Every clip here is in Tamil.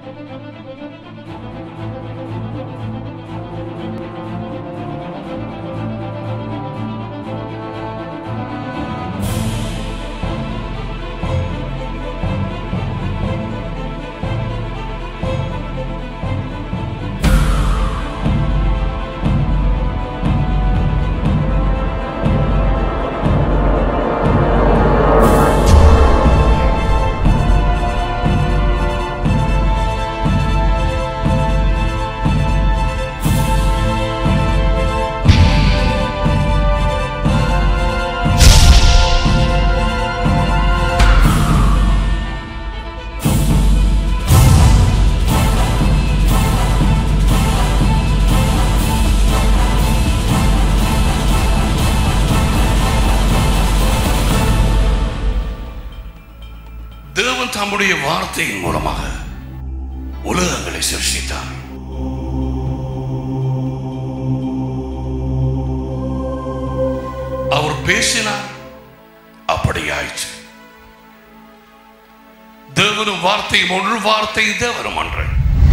தேவன் தம்முடைய வார்த்தையின் மூலமாக உலகங்களை சிருஷ்டித்தார் அவர் பேசினார் அப்படி ஆயிற்று தேவனும் வார்த்தையும் ஒன்று வார்த்தை தேவனும் ஒன்று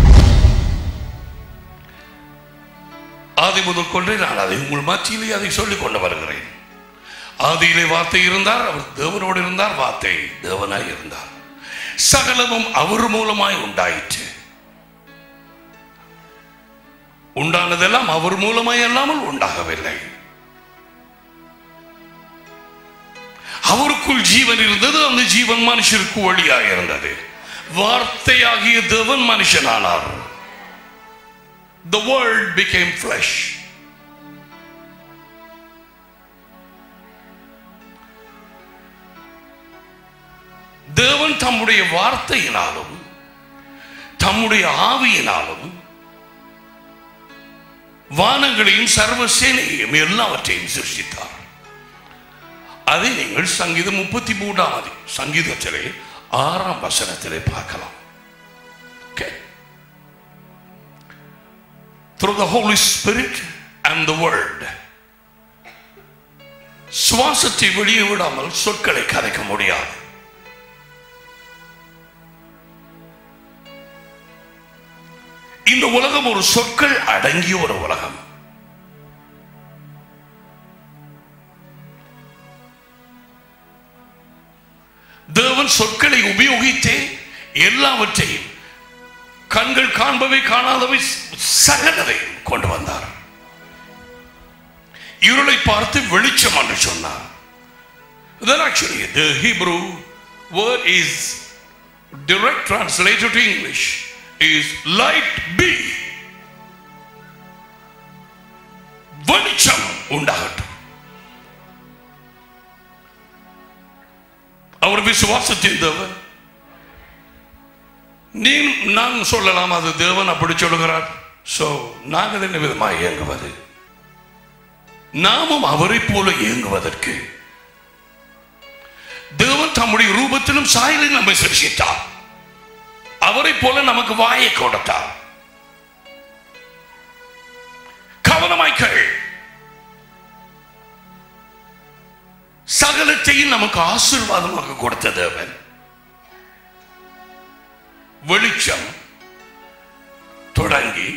ஆதி முதல் கொண்டே நான் அதை உங்கள் மத்தியிலே அதை சொல்லிக் கொண்டு வருகிறேன் ஆதியிலே வார்த்தை இருந்தார் அவர் தேவனோடு இருந்தார் வார்த்தை தேவனாய் இருந்தார் சகலமும் அவர் மூலமாய் உண்டாயிற்று உண்டானதெல்லாம் அவர் மூலமாய் அல்லாமல் உண்டாகவில்லை அவருக்குள் ஜீவன் இருந்தது அந்த ஜீவன் மனுஷருக்கு வழியாக இருந்தது வார்த்தையாகிய தேவன் மனுஷனானார் The word became flesh. தேவன் தம்முடைய வார்த்தையினாலும் தம்முடைய ஆவியினாலும் வானங்களையும் சர்வ சேனையையும் எல்லாவற்றையும் சிருஷ்டித்தார் அதை நீங்கள் சங்கீதம் முப்பத்தி மூன்றாவது சங்கீதத்திலே ஆறாம் வசனத்திலே பார்க்கலாம் Okay. Through the Holy Spirit and the Word. சுவாசத்தை வெளியே விடாமல் சொற்களை கதைக்க முடியாது இந்த உலகம் ஒரு சொற்கள் அடங்கிய ஒரு உலகம் தேவன் சொற்களை உபயோகித்தே எல்லாவற்றையும் கண்கள் காண்பவை காணாதவை சகலதையும் கொண்டு வந்தார் இருளை பார்த்து வெளிச்சம் என்று சொன்னார் Then actually the Hebrew word is direct translated to English is light be வெளிச்சம் உண்டாகட்டும் அவர் விசுவாசத்தின் தேவன் நீ நான் சொல்லலாம் அது தேவன் அப்படி சொல்லுகிறார் சோ நாங்கள் என்ன விதமாக இயங்குவது நாமும் அவரை போல இயங்குவதற்கு தேவன் தம்முடைய ரூபத்திலும் சாயலில் நம்மை சிருஷித்தார் அவரை போல நமக்கு வாயை கொடுத்தார் கவனமாய்கள் சகலத்தையும் நமக்கு ஆசீர்வாதமாக கொடுத்த தேவன் வெளிச்சம் தொடங்கி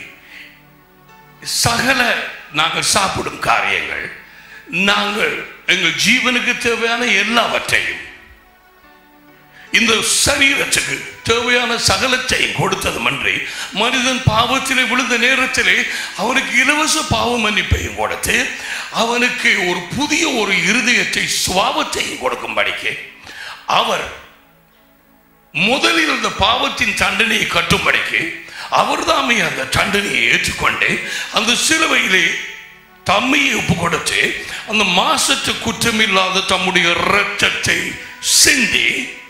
சகல நாங்கள் சாப்பிடும் காரியங்கள் நாங்கள் எங்கள் ஜீவனுக்கு தேவையான எல்லாவற்றையும் இந்த சரீரத்துக்கு தேவையான சகலத்தையும் கொடுத்ததுமன்றி மனிதன் பாவத்திலே விழுந்த நேரத்திலே அவனுக்கு இலவச பாவ மன்னிப்பையும் கொடுத்து அவனுக்கு ஒரு புதிய ஒரு இருதயத்தை சுவாபத்தையும் கொடுக்கும்படிக்கு அவர் முதலில் அந்த பாவத்தின் தண்டனையை கட்டும்படிக்கு அவர்தாமே அந்த தண்டனையை ஏற்றுக்கொண்டு அந்த சிலுவையிலே தம்மையை ஒப்பு கொடுத்து அந்த மாசத்து குற்றமில்லாத தம்முடைய இரத்தத்தை சிந்தி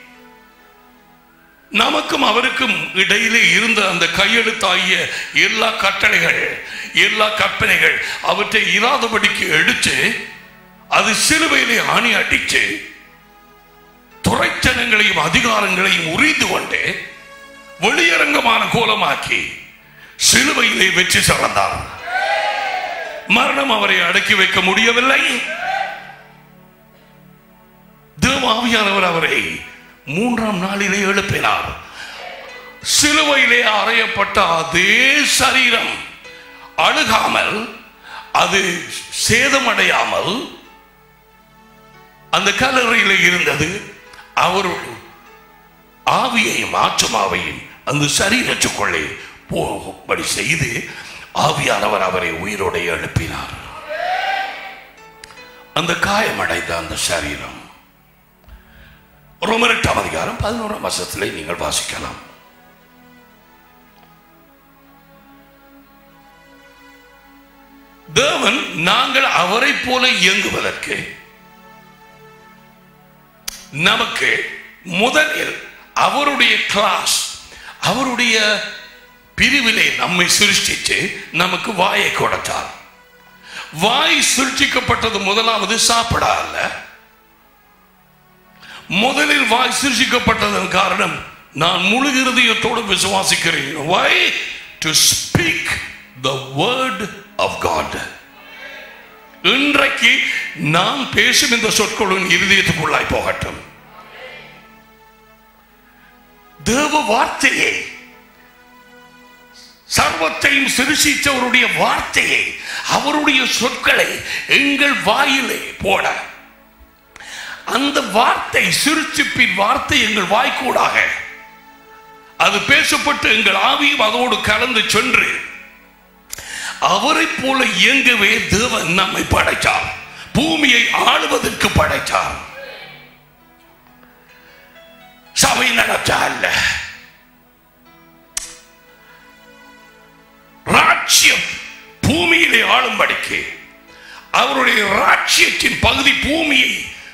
நமக்கும் அவருக்கும் இடையிலே இருந்த அந்த கையெழுத்தாகிய எல்லா கட்டளைகள் எல்லா கற்பனைகள் அவற்றை இராதபடிக்கு எடுத்து அது சிலுவையிலே ஆணி அடித்து துறைச்சனங்களையும் அதிகாரங்களையும் உரிந்து கொண்டு வெளியரங்கமான கோலமாக்கி சிலுவையிலே வெற்றி சிறந்தார் மரணம் அவரை அடக்கி வைக்க முடியவில்லை தேவாவியானவர் அவரை மூன்றாம் நாளிலே எழுப்பினார் சிலுவையிலே அறையப்பட்ட அதே சரீரம் அழுகாமல் அது சேதமடையாமல் அந்த கல்லறையில் இருந்தது அவர் ஆவியையும் ஆத்மாவையும் அந்த சரீரத்துக்குள்ளே போகும்படி செய்து ஆவியானவர் அவரை உயிரோடு எழுப்பினார் அந்த காயமடைந்த அந்த சரீரம் ரோமர் எட்டாம் அதிகாரம் பதினோராம் வருஷத்திலே நீங்கள் வாசிக்கலாம் தேவன் நாங்கள் அவரை போல இயங்குவதற்கு நமக்கு முதலில் அவருடைய கிளாஸ் அவருடைய பிரிவிலே நம்மை சிருஷ்டிச்சு நமக்கு வாயை கொடுத்தார் வாய் சிருஷ்டிக்கப்பட்டது முதலாவது சாப்பிட அல்ல முதலில் வாய் சிருஷ்டிக்கப்பட்டதன் காரணம் நான் முழு இருதயத்தோடு விசுவாசிக்கிறேன் why to speak the word of god இன்றைக்கு நாம் பேசும் இந்த சொற்களும் இருதயத்துக்குள்ளாய் போகட்டும் தேவ வார்த்தையை சர்வத்தையும் சிருஷித்தவருடைய வார்த்தையை அவருடைய சொற்களை எங்கள் வாயிலே போட அந்த வார்த்தை சிறுச்சிப்பின் வார்த்தை எங்கள் வாய்க்கூடாக அது பேசப்பட்டு எங்கள் ஆவியும் அதோடு கலந்து சென்று அவரை போல இயங்கவே தேவன் நம்மை படைத்தார் பூமியை ஆளுவதற்கு படைத்தார் சபை நடத்த அல்ல ராட்சியம் பூமியிலே ஆளும்படிக்கு அவருடைய ராட்சியத்தின் பகுதி பூமியை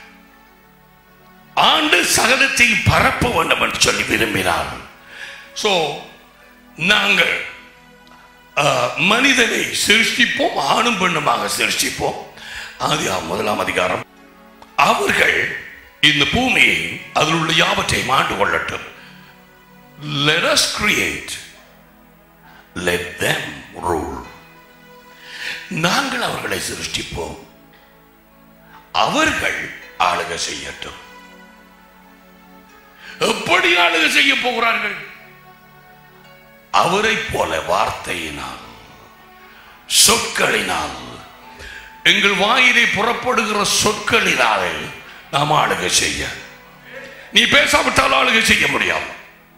ஆண்டு சகலத்தை பரப்ப வேண்டும் என்று சொல்லி விரும்பினார் சோ நாங்கள் அஹ், மனிதனை சிருஷ்டிப்போம் ஆணும் பெண்ணுமாக சிருஷ்டிப்போம் ஆதி முதலாம் அதிகாரம் அவர்கள் இந்த பூமியை அதில் உள்ள யாவற்றையும் ஆண்டு கொள்ளட்டும் let us create let them rule நாங்கள் அவர்களை சிருஷ்டிப்போம் அவர்கள் ஆளுகை செய்யட்டும் எப்படி ஆளுகை செய்ய போகிறார்கள் அவரை போல வார்த்தையினால் சொற்களினால் எங்கள் வாயிலே புறப்படுகிற சொற்களினாலே நாம் ஆளுகை செய்ய நீ பேசாவிட்டால் ஆளுகை செய்ய முடியாது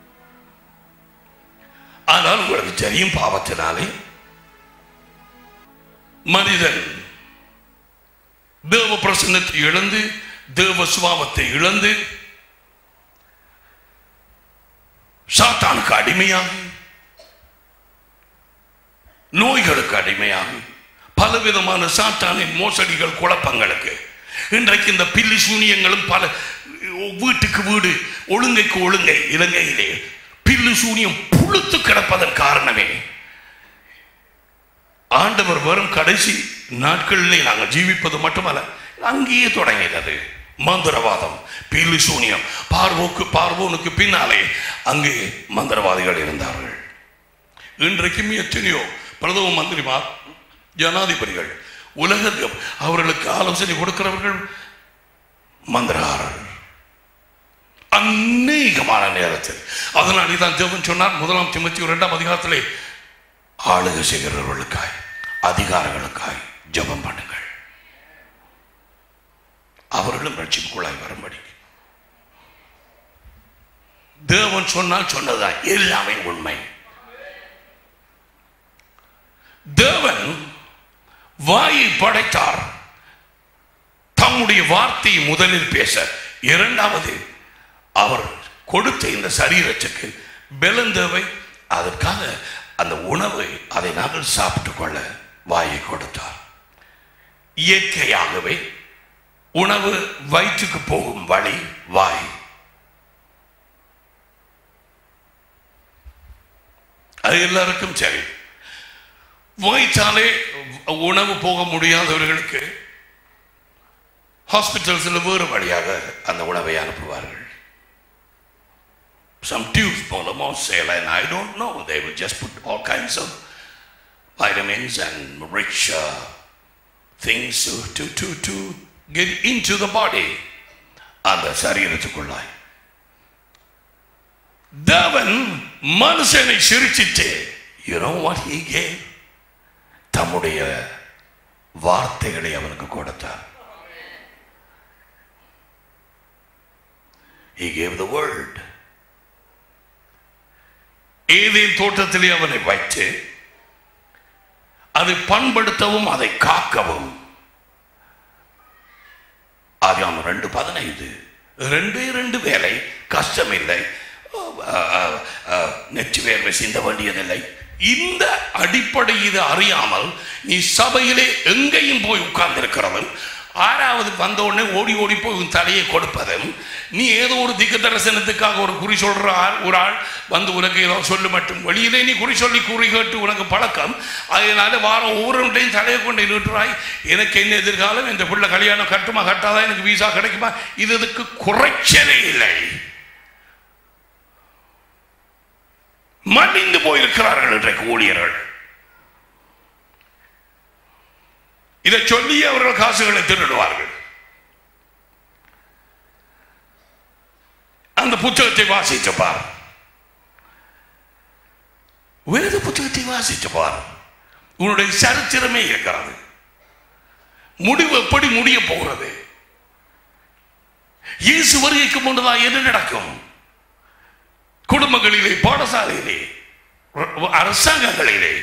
ஆனால் உங்களுக்கு தெரியும் பாவத்தினாலே மனிதன் தேவ பிரசன்னத்தை இழந்து தேவ சுபாவத்தை இழந்து சாத்தானுக்கு அடிமையாகி நோய்களுக்கு அடிமையாகி பலவிதமான சாத்தானின் மோசடிகள் குழப்பங்களுக்கு இன்றைக்கு இந்த பில்லி சூனியங்களும் பல வீட்டுக்கு வீடு ஒழுங்கைக்கு ஒழுங்கை இலங்கையிலே பில்லு சூனியம் புழுத்து கிடப்பதன் காரணமே ஆண்டவர் வரும் கடைசி நாட்களிலே நாங்கள் ஜீவிப்பது மட்டுமல்ல அங்கேயே தொடங்கினது மந்திரவாதம் பில்லு சூனியம் பார்வோக்கு பார்வோனுக்கு பின்னாலே அங்கே மந்திரவாதிகள் இருந்தார்கள் இன்றைக்கும் எத்தனையோ பிரதம மந்திரிமார் ஜனாதிபதிகள் உலகத்தில் அவர்களுக்கு ஆலோசனை கொடுக்கிறவர்கள் மந்திரகாரர்கள் அநேகமான நேரத்தில் அதனாலே தான் தேவன் சொன்னார் முதலாம் திமுத்தி இரண்டாம் அதிகாரத்திலே ஆளுகை செய்கிறவர்களுக்காய் அதிகாரங்களுக்காய் ஜெபம் பண்ணுங்கள் அவர்களும் ரட்சிப்புக்குள்ளாய் வரும்படி தேவன் சொன்னால் சொன்னதுதான் எல்லாமே உண்மை தேவன் வாயை படைத்தார் தம்முடைய வார்த்தையை முதலில் பேச இரண்டாவது அவர் கொடுத்த இந்த சரீரத்துக்கு பலன் தேவை அதற்காக அந்த உணவை அதை நாங்கள் சாப்பிட்டுக் கொள்ள வாயை கொடுத்தார் இயற்கையாகவே உணவு வயிற்றுக்கு போகும் வழி வாய் அது எல்லாருக்கும் சரி வயிற்றாலே உணவு போக முடியாதவர்களுக்கு ஹாஸ்பிட்டல்ஸில் வேறு வழியாக அந்த உணவை அனுப்புவார்கள் some tubes மூலமோ saline I don't know they will just put all kinds of vitamins and rich uh, things to, to, to, to get into the body அந்த சரீரத்துக்குள்ளாய் தேவன் மனுஷனை சிரிச்சிட்டு you know what he gave தம்முடைய வார்த்தைகளை அவனுக்கு கொடுத்தார் he gave the word Eden தோட்டத்திலே அவனை வைத்து அதை பண்படுத்தவும் அதை காக்கவும் ஆதியாம் ரெண்டு பதினைந்து ரெண்டே ரெண்டு வேலை கஷ்டம் இல்லை நெச்சு வேர்வை சிந்த வேண்டியதில்லை இந்த அடிப்படை இது அறியாமல் நீ சபையிலே எங்கேயும் போய் உட்கார்ந்திருக்கிறவன் ஆறாவது வந்த உடனே ஓடி ஓடி போய் உன் தலையை கொடுப்பதும் நீ ஏதோ ஒரு திக்கு தரிசனத்துக்காக ஒரு குறி சொல்ற ஆள் ஒரு ஆள் வந்து உனக்கு ஏதோ சொல்லு மட்டும் வெளியிலே நீ குறி சொல்லி குறி கேட்டு உனக்கு பழக்கம் அதனால வாரம் ஒவ்வொருடையும் தலையை கொண்டு நின்றுறாய் எனக்கு என்ன எதிர்காலம் இந்த பிள்ளை கல்யாணம் கட்டுமா கட்டாதான் எனக்கு வீசா கிடைக்குமா இது இதுக்கு குறைச்சலே இல்லை மடிந்து போயிருக்கிறார்கள் இன்றைக்கு ஊழியர்கள் இதை சொல்லி அவர்கள் காசுகளை திருடுவார்கள் அந்த புத்தகத்தை வாசித்து பார் வேத புத்தகத்தை வாசித்து பார் உன்னுடைய சரித்திரமே இருக்கிறது முடிவு எப்படி முடிய போகிறது இயேசு வருகைக்கு முன்னதாக என்ன நடக்கும் குடும்பங்களிலே பாடசாலையிலே அரசாங்கங்களிலே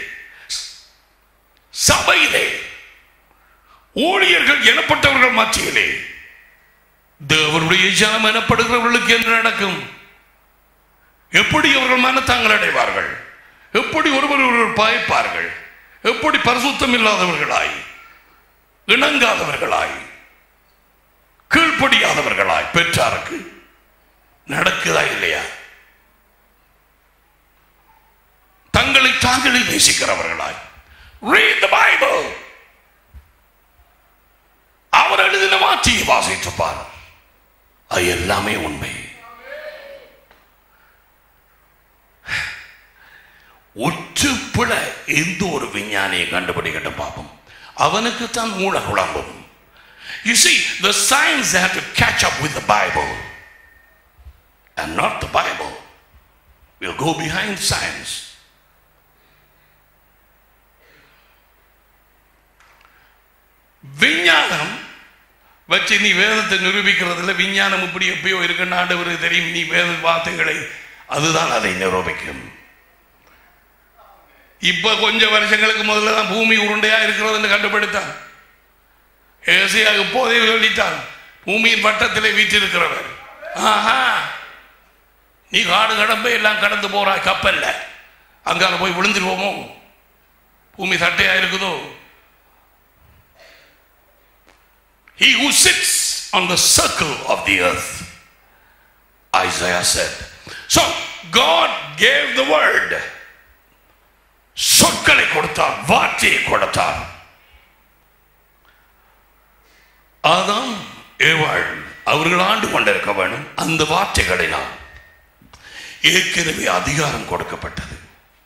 சபையிலே ஊழியர்கள் எனப்பட்டவர்கள் மத்தியிலே தேவனுடைய ஜனம் எனப்படுகிறவர்களுக்கு என்ன நடக்கும் எப்படி அவர்கள் மனத்தாங்கள் அடைவார்கள் எப்படி ஒருவர் ஒருவர் பாய்ப்பார்கள் எப்படி பரிசுத்தம் இல்லாதவர்களாய் இணங்காதவர்களாய் கீழ்ப்படியாதவர்களாய் பெற்றாருக்கு நடக்குதா இல்லையா தங்களை தாங்களே நேசிக்கிறவர்களாய் read the bible அவர் எழுதின வார்த்தையை வாசித்து பார் அது எல்லாமே உண்மை ஒற்றுப்பிழ எந்த ஒரு விஞ்ஞானியை கண்டுபிடிக்கட்டும் பார்ப்போம் அவனுக்கு தான் மூல குழம்பும் You see, the science had to catch up with the Bible and not the Bible. We'll go behind science. விஞ்ஞானம் வச்சு நீ வேதத்தை நிரூபிக்கிறதுல விஞ்ஞானம் இப்படி எப்பயோ இருக்குன்னு ஆண்டவருக்கு தெரியும் நீ வேத வார்த்தைகளை அதுதான் அதை நிரூபிக்கும் இப்ப கொஞ்ச வருஷங்களுக்கு முதல்ல தான் பூமி உருண்டையா இருக்கிறதுன்னு கண்டுபிடித்தான் ஏசியா இப்போதே சொல்லித்தான் பூமியின் வட்டத்திலே வீற்றிருக்கிறவர் ஆஹா நீ காடு கடம்பை எல்லாம் கடந்து போறாய் கப்பல்ல அங்கால போய் விழுந்துருவோமோ பூமி தட்டையா இருக்குதோ He who sits on the circle of the earth. Isaiah said. So, God gave the word. சொற்களை கொடுத்தார் வார்த்தையை கொடுத்தார் அதான் ஏவாள் அவர்கள் ஆண்டு கொண்டிருக்க வேண்டும் அந்த வார்த்தைகளினால் ஏற்கனவே அதிகாரம் கொடுக்கப்பட்டது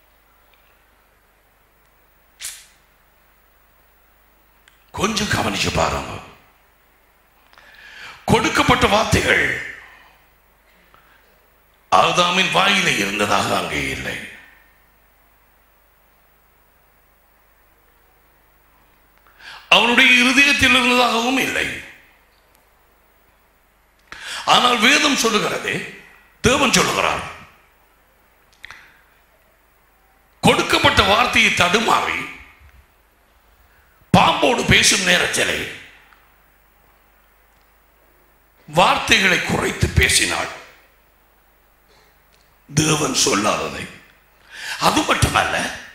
கொஞ்சம் கவனிச்சு பாருங்க கொடுக்கப்பட்ட வார்த்தைகள் ஆதாமின் வாயிலே இருந்ததாக அங்கே இல்லை அவனுடைய இருதயத்தில் இருந்ததாகவும் இல்லை ஆனால் வேதம் சொல்லுகிறது தேவன் சொல்லுகிறார் கொடுக்கப்பட்ட வார்த்தையை தடுமாறி பாம்போடு பேசும் நேரத்திலே வார்த்தைகளை குறைத்து பேசினாள் தேவன் சொல்லாததை அது மட்டுமல்ல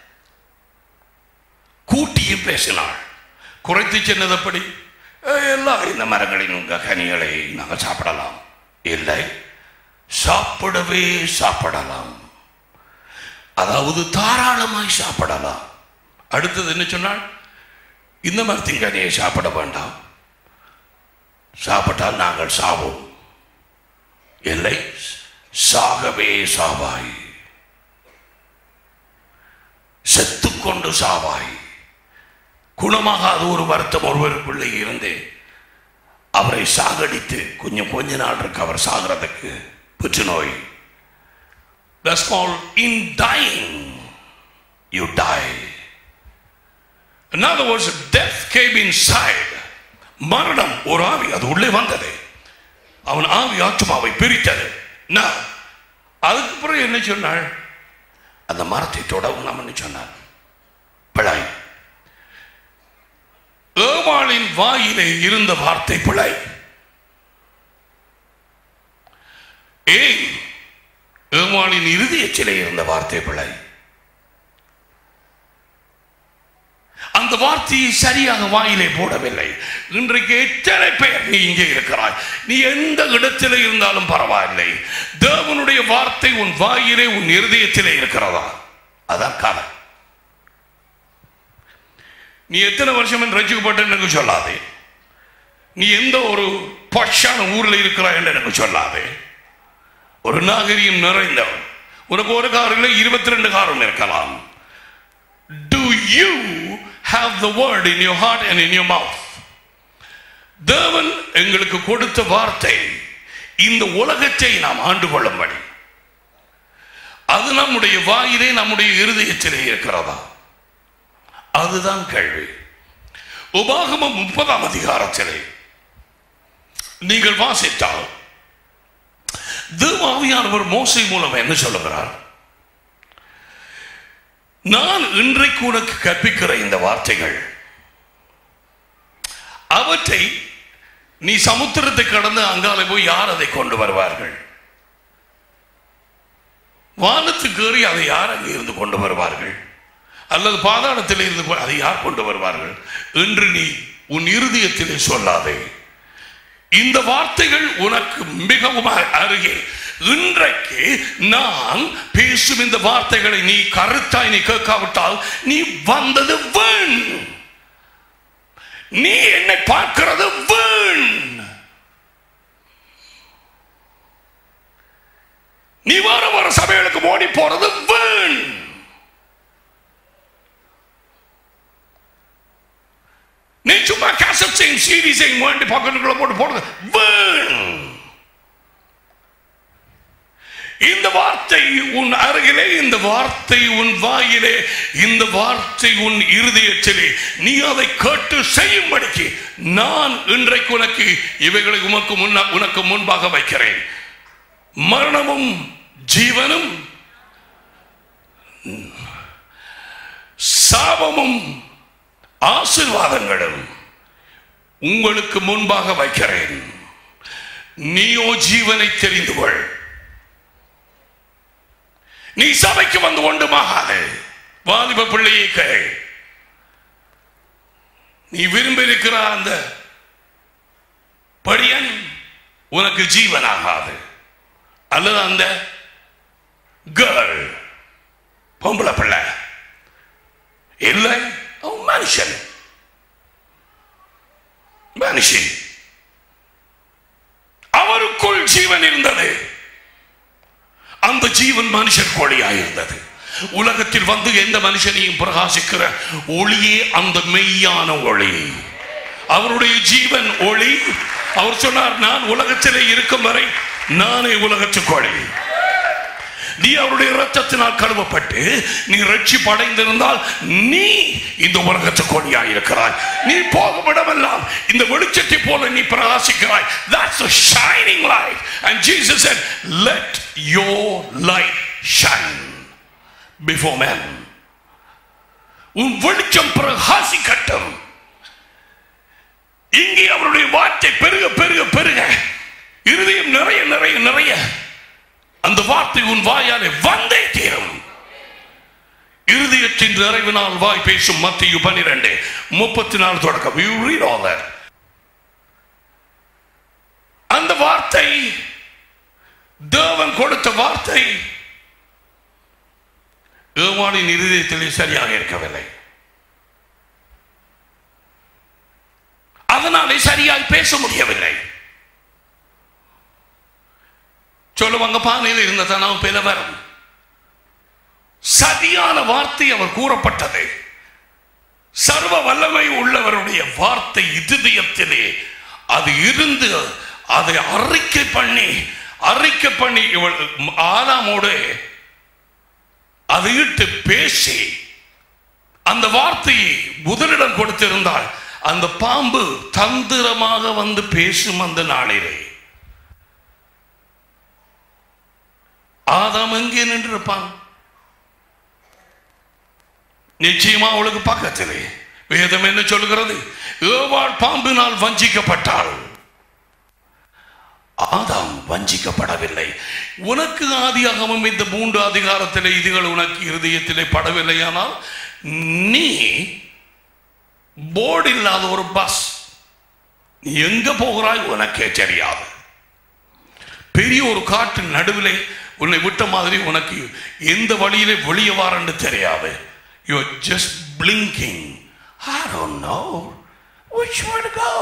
கூட்டியும் பேசினாள் குறைத்து சொன்னதப்படி எல்லா இந்த மரங்களின் உங்க கனிகளை நாங்கள் சாப்பிடலாம் இல்லை சாப்பிடவே சாப்பிடலாம் அதாவது தாராளமாய் சாப்பிடலாம் அடுத்தது என்ன சொன்னாள் இந்த மரத்தின் கனியை சாப்பிட வேண்டாம் சாப்பிட்டால் நாங்கள் சாவோம் இல்லை சாகவே சாவாய் செத்துக்கொண்டு சாவாய் குணமாகாத ஒரு வருத்தம் ஒருவருக்குள்ளே இருந்து அவரை சாகடித்து கொஞ்சம் கொஞ்ச நாள் இருக்கு அவர் சாகிறதுக்கு புற்றுநோய் That's called in dying, you die. In other words, death came inside. மரணம் ஒரு ஆவி அது உள்ளே வந்தது அவன் ஆவி ஆத்மாவை பிரித்தது நான் அதுக்கு பிறகு என்ன சொன்னாள் அந்த மரத்தை தொடவும் நாம் சொன்னார் பிழை ஏவாளின் வாயிலே இருந்த வார்த்தை பிழை ஏன் ஏவாளின் இருதயத்திலே இருந்த வார்த்தை பிழை அந்த வார்த்தையை சரியாக வாயிலே போடவில்லை இன்றைக்கு எத்தனை பேர் நீ இங்கே இருக்கிறாய் நீ எந்த இடத்திலே இருந்தாலும் பரவாயில்லை தேவனுடைய வார்த்தை உன் வாயிலே உன் இருதயத்திலே இருக்கிறதா அதான் காலம் நீ எத்தனை வருஷம் ரசிக்கப்பட்ட எனக்கு சொல்லாதே நீ எந்த ஒரு பஷான ஊரில் இருக்கிறாய் என்று எனக்கு சொல்லாதே ஒரு நாகரிகம் நிறைந்தவன் உனக்கு ஒரு கார் இல்லை இருபத்தி ரெண்டு காரும் இருக்கலாம் do you have the word in your heart and in your mouth தேவன் எங்களுக்கு கொடுத்த வார்த்தை இந்த உலகத்தை நாம் ஆண்டு கொள்ளும்படி அது நம்முடைய வாயிலே நம்முடைய இருதயத்திலே இருக்கிறதா அதுதான் கேள்வி உபாகமம் முப்பதாம் அதிகாரத்திலே நீங்கள் வாசித்தால் தேவாவியானவர் மோசை மூலம் என்ன சொல்லுகிறார் நான் இன்றைக்கு உனக்கு கற்பிக்கிற இந்த வார்த்தைகள் அவற்றை நீ சமுத்திரத்தை கடந்து அங்காலே போய் யார் அதை கொண்டு வருவார்கள் வானத்துக்கு ஏறி அதை யார் அங்கே இருந்து கொண்டு வருவார்கள் அல்லது பாதாளத்தில் இருந்து கொ- அதை யார் கொண்டு வருவார்கள் என்று நீ உன் இருதயத்திலே சொல்லாதே இந்த வார்த்தைகள் உனக்கு மிகவும் அ- அருகே இன்றைக்கு நான் பேசும் இந்த வார்த்தைகளை நீ கருத்தாய் நீ கேட்காவிட்டால் நீ வந்தது வீண் நீ என்னை பார்க்கிறது வீண் நீ வர வர சபைகளுக்கு ஓடி போறது வீண் நீ சும்மா கேசட்ஸையும் சீரீஸையும் வேண்டி பக்கத்துக்குள்ள போட்டு போடுறது வீண் இந்த வார்த்தை உன் அருகிலே இந்த வார்த்தை உன் வாயிலே இந்த வார்த்தை உன் இருதயத்திலே நீ அதை கேட்டு செய்யும்படிக்கு நான் இன்றைக்கு உனக்கு இவைகளை உமக்கு முன்ன உனக்கு முன்பாக வைக்கிறேன் மரணமும் ஜீவனும் சாபமும் ஆசீர்வாதங்களும் உங்களுக்கு முன்பாக வைக்கிறேன் நீயோ ஜீவனை தெரிந்து கொள் நீ சபைக்கு வந்து ஒன்றுமாகாது வாலிப பிள்ளையை கேள் நீ விரும்பி இருக்கிற அந்த படியன் உனக்கு ஜீவனாகாது அல்லது அந்த கேர்ள் பொம்பளை பிள்ளை இல்லை அவன் மனுஷன் மனுஷன் அவருக்குள் ஜீவன் இருந்தது அந்த ஜீவன் மனுஷன் கொடியாயிருந்தது உலகத்தில் வந்து எந்த மனுஷனையும் பிரகாசிக்கிற ஒளியே அந்த மெய்யான ஒளி அவருடைய ஜீவன் ஒளி அவர் சொன்னார் நான் உலகத்திலே இருக்கும் வரை நானே உலகத்துக்கு ஒளி நீ அவருடைய ரத்தத்தினால் கழுவப்பட்டு நீ ரட்சி படைந்திருந்தால் நீ இந்த உலகத்துக்கு ஒளியாய் இருக்கிறாய் நீ போகும் இடமெல்லாம் இந்த வெளிச்சத்தை போல நீ பிரகாசிக்கிறாய் that's a shining light and Jesus said let your light shine before men உன் வெளிச்சம் பிரகாசிக்கட்டும் இங்கே அவருடைய வார்த்தை பெருக பெருக பெருக இருதயம் நிறைய நிறைய நிறைய அந்த வார்த்தை உன் வாயாலே வந்தே தீரும் இருதயத்தின் நிறைவினால் வாய் பேசும் மத்திய பன்னிரண்டு முப்பத்தி நாலு தொடக்கம் You read all that. அந்த வார்த்தை தேவன் கொடுத்த வார்த்தை ஏவாளின் இருதயத்திலே சரியாக இருக்கவில்லை அதனாலே சரியாய் பேச முடியவில்லை சொல்லுவாங்க பானையில் இருந்த தனவு பிளவரம் சதியான வார்த்தை அவர் கூறப்பட்டது சர்வ வல்லமை உள்ளவருடைய வார்த்தை இருதயத்திலே அது இருந்து அதை அறிக்கை பண்ணி அறிக்கை பண்ணி இவள் ஆதாமோடு அதையிட்டு பேசி அந்த வார்த்தையை முதலிடம் கொடுத்திருந்தால் அந்த பாம்பு தந்திரமாக வந்து பேசும் அந்த நாளிலே ஆதாம் எங்கே நின்றிருப்பான் நிச்சயமா அவளுக்கு பக்கத்திலே வேதம் என்ன சொல்கிறது ஏவாள் பாம்பினால் வஞ்சிக்கப்பட்டாள் ஆதாம் வஞ்சிக்கப்படவில்லை உனக்கு ஆதியாகமும் இந்த மூன்று அதிகாரத்திலே இதுகள் உனக்கு இருதயத்திலே படவில்லையானால் நீ போர்டு இல்லாத ஒரு பஸ் நீ எங்க போகிறாய் உனக்கே தெரியாது பெரிய ஒரு காட்டின் நடுவிலே உன்னை விட்ட மாதிரி உனக்கு எந்த வழியிலே வெளியே வாரன்னு தெரியாது you just blinking I don't know which way to go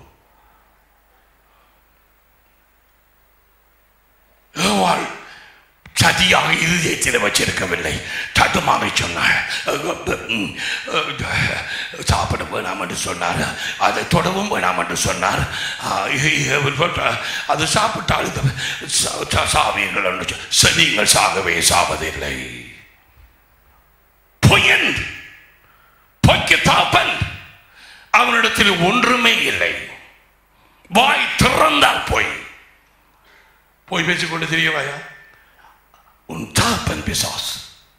ஏவாள் சதியாக இருதயத்தில் வச்சிருக்கவில்லை தட்டுமாவை சொன்னாள் உம், சாப்பிட வேணாம் என்று சொன்னார் அதை தொடவும் வேணாம் என்று சொன்னார் ஆ, இ- இ- அது சாப்பிட்டால் இது சா- சா- சாவீர்கள் என்று சொ- சரி, நீங்கள் சாகவே சாவதில்லை பொய்யன் பொய்க்கு தாப்பன் அவனிடத்தில் ஒன்றுமே இல்லை வாய் திறந்தால் போய் போய் பேசிக்கொண்டு தெரியவாயா உன் தாப்பன் பிசாஸ்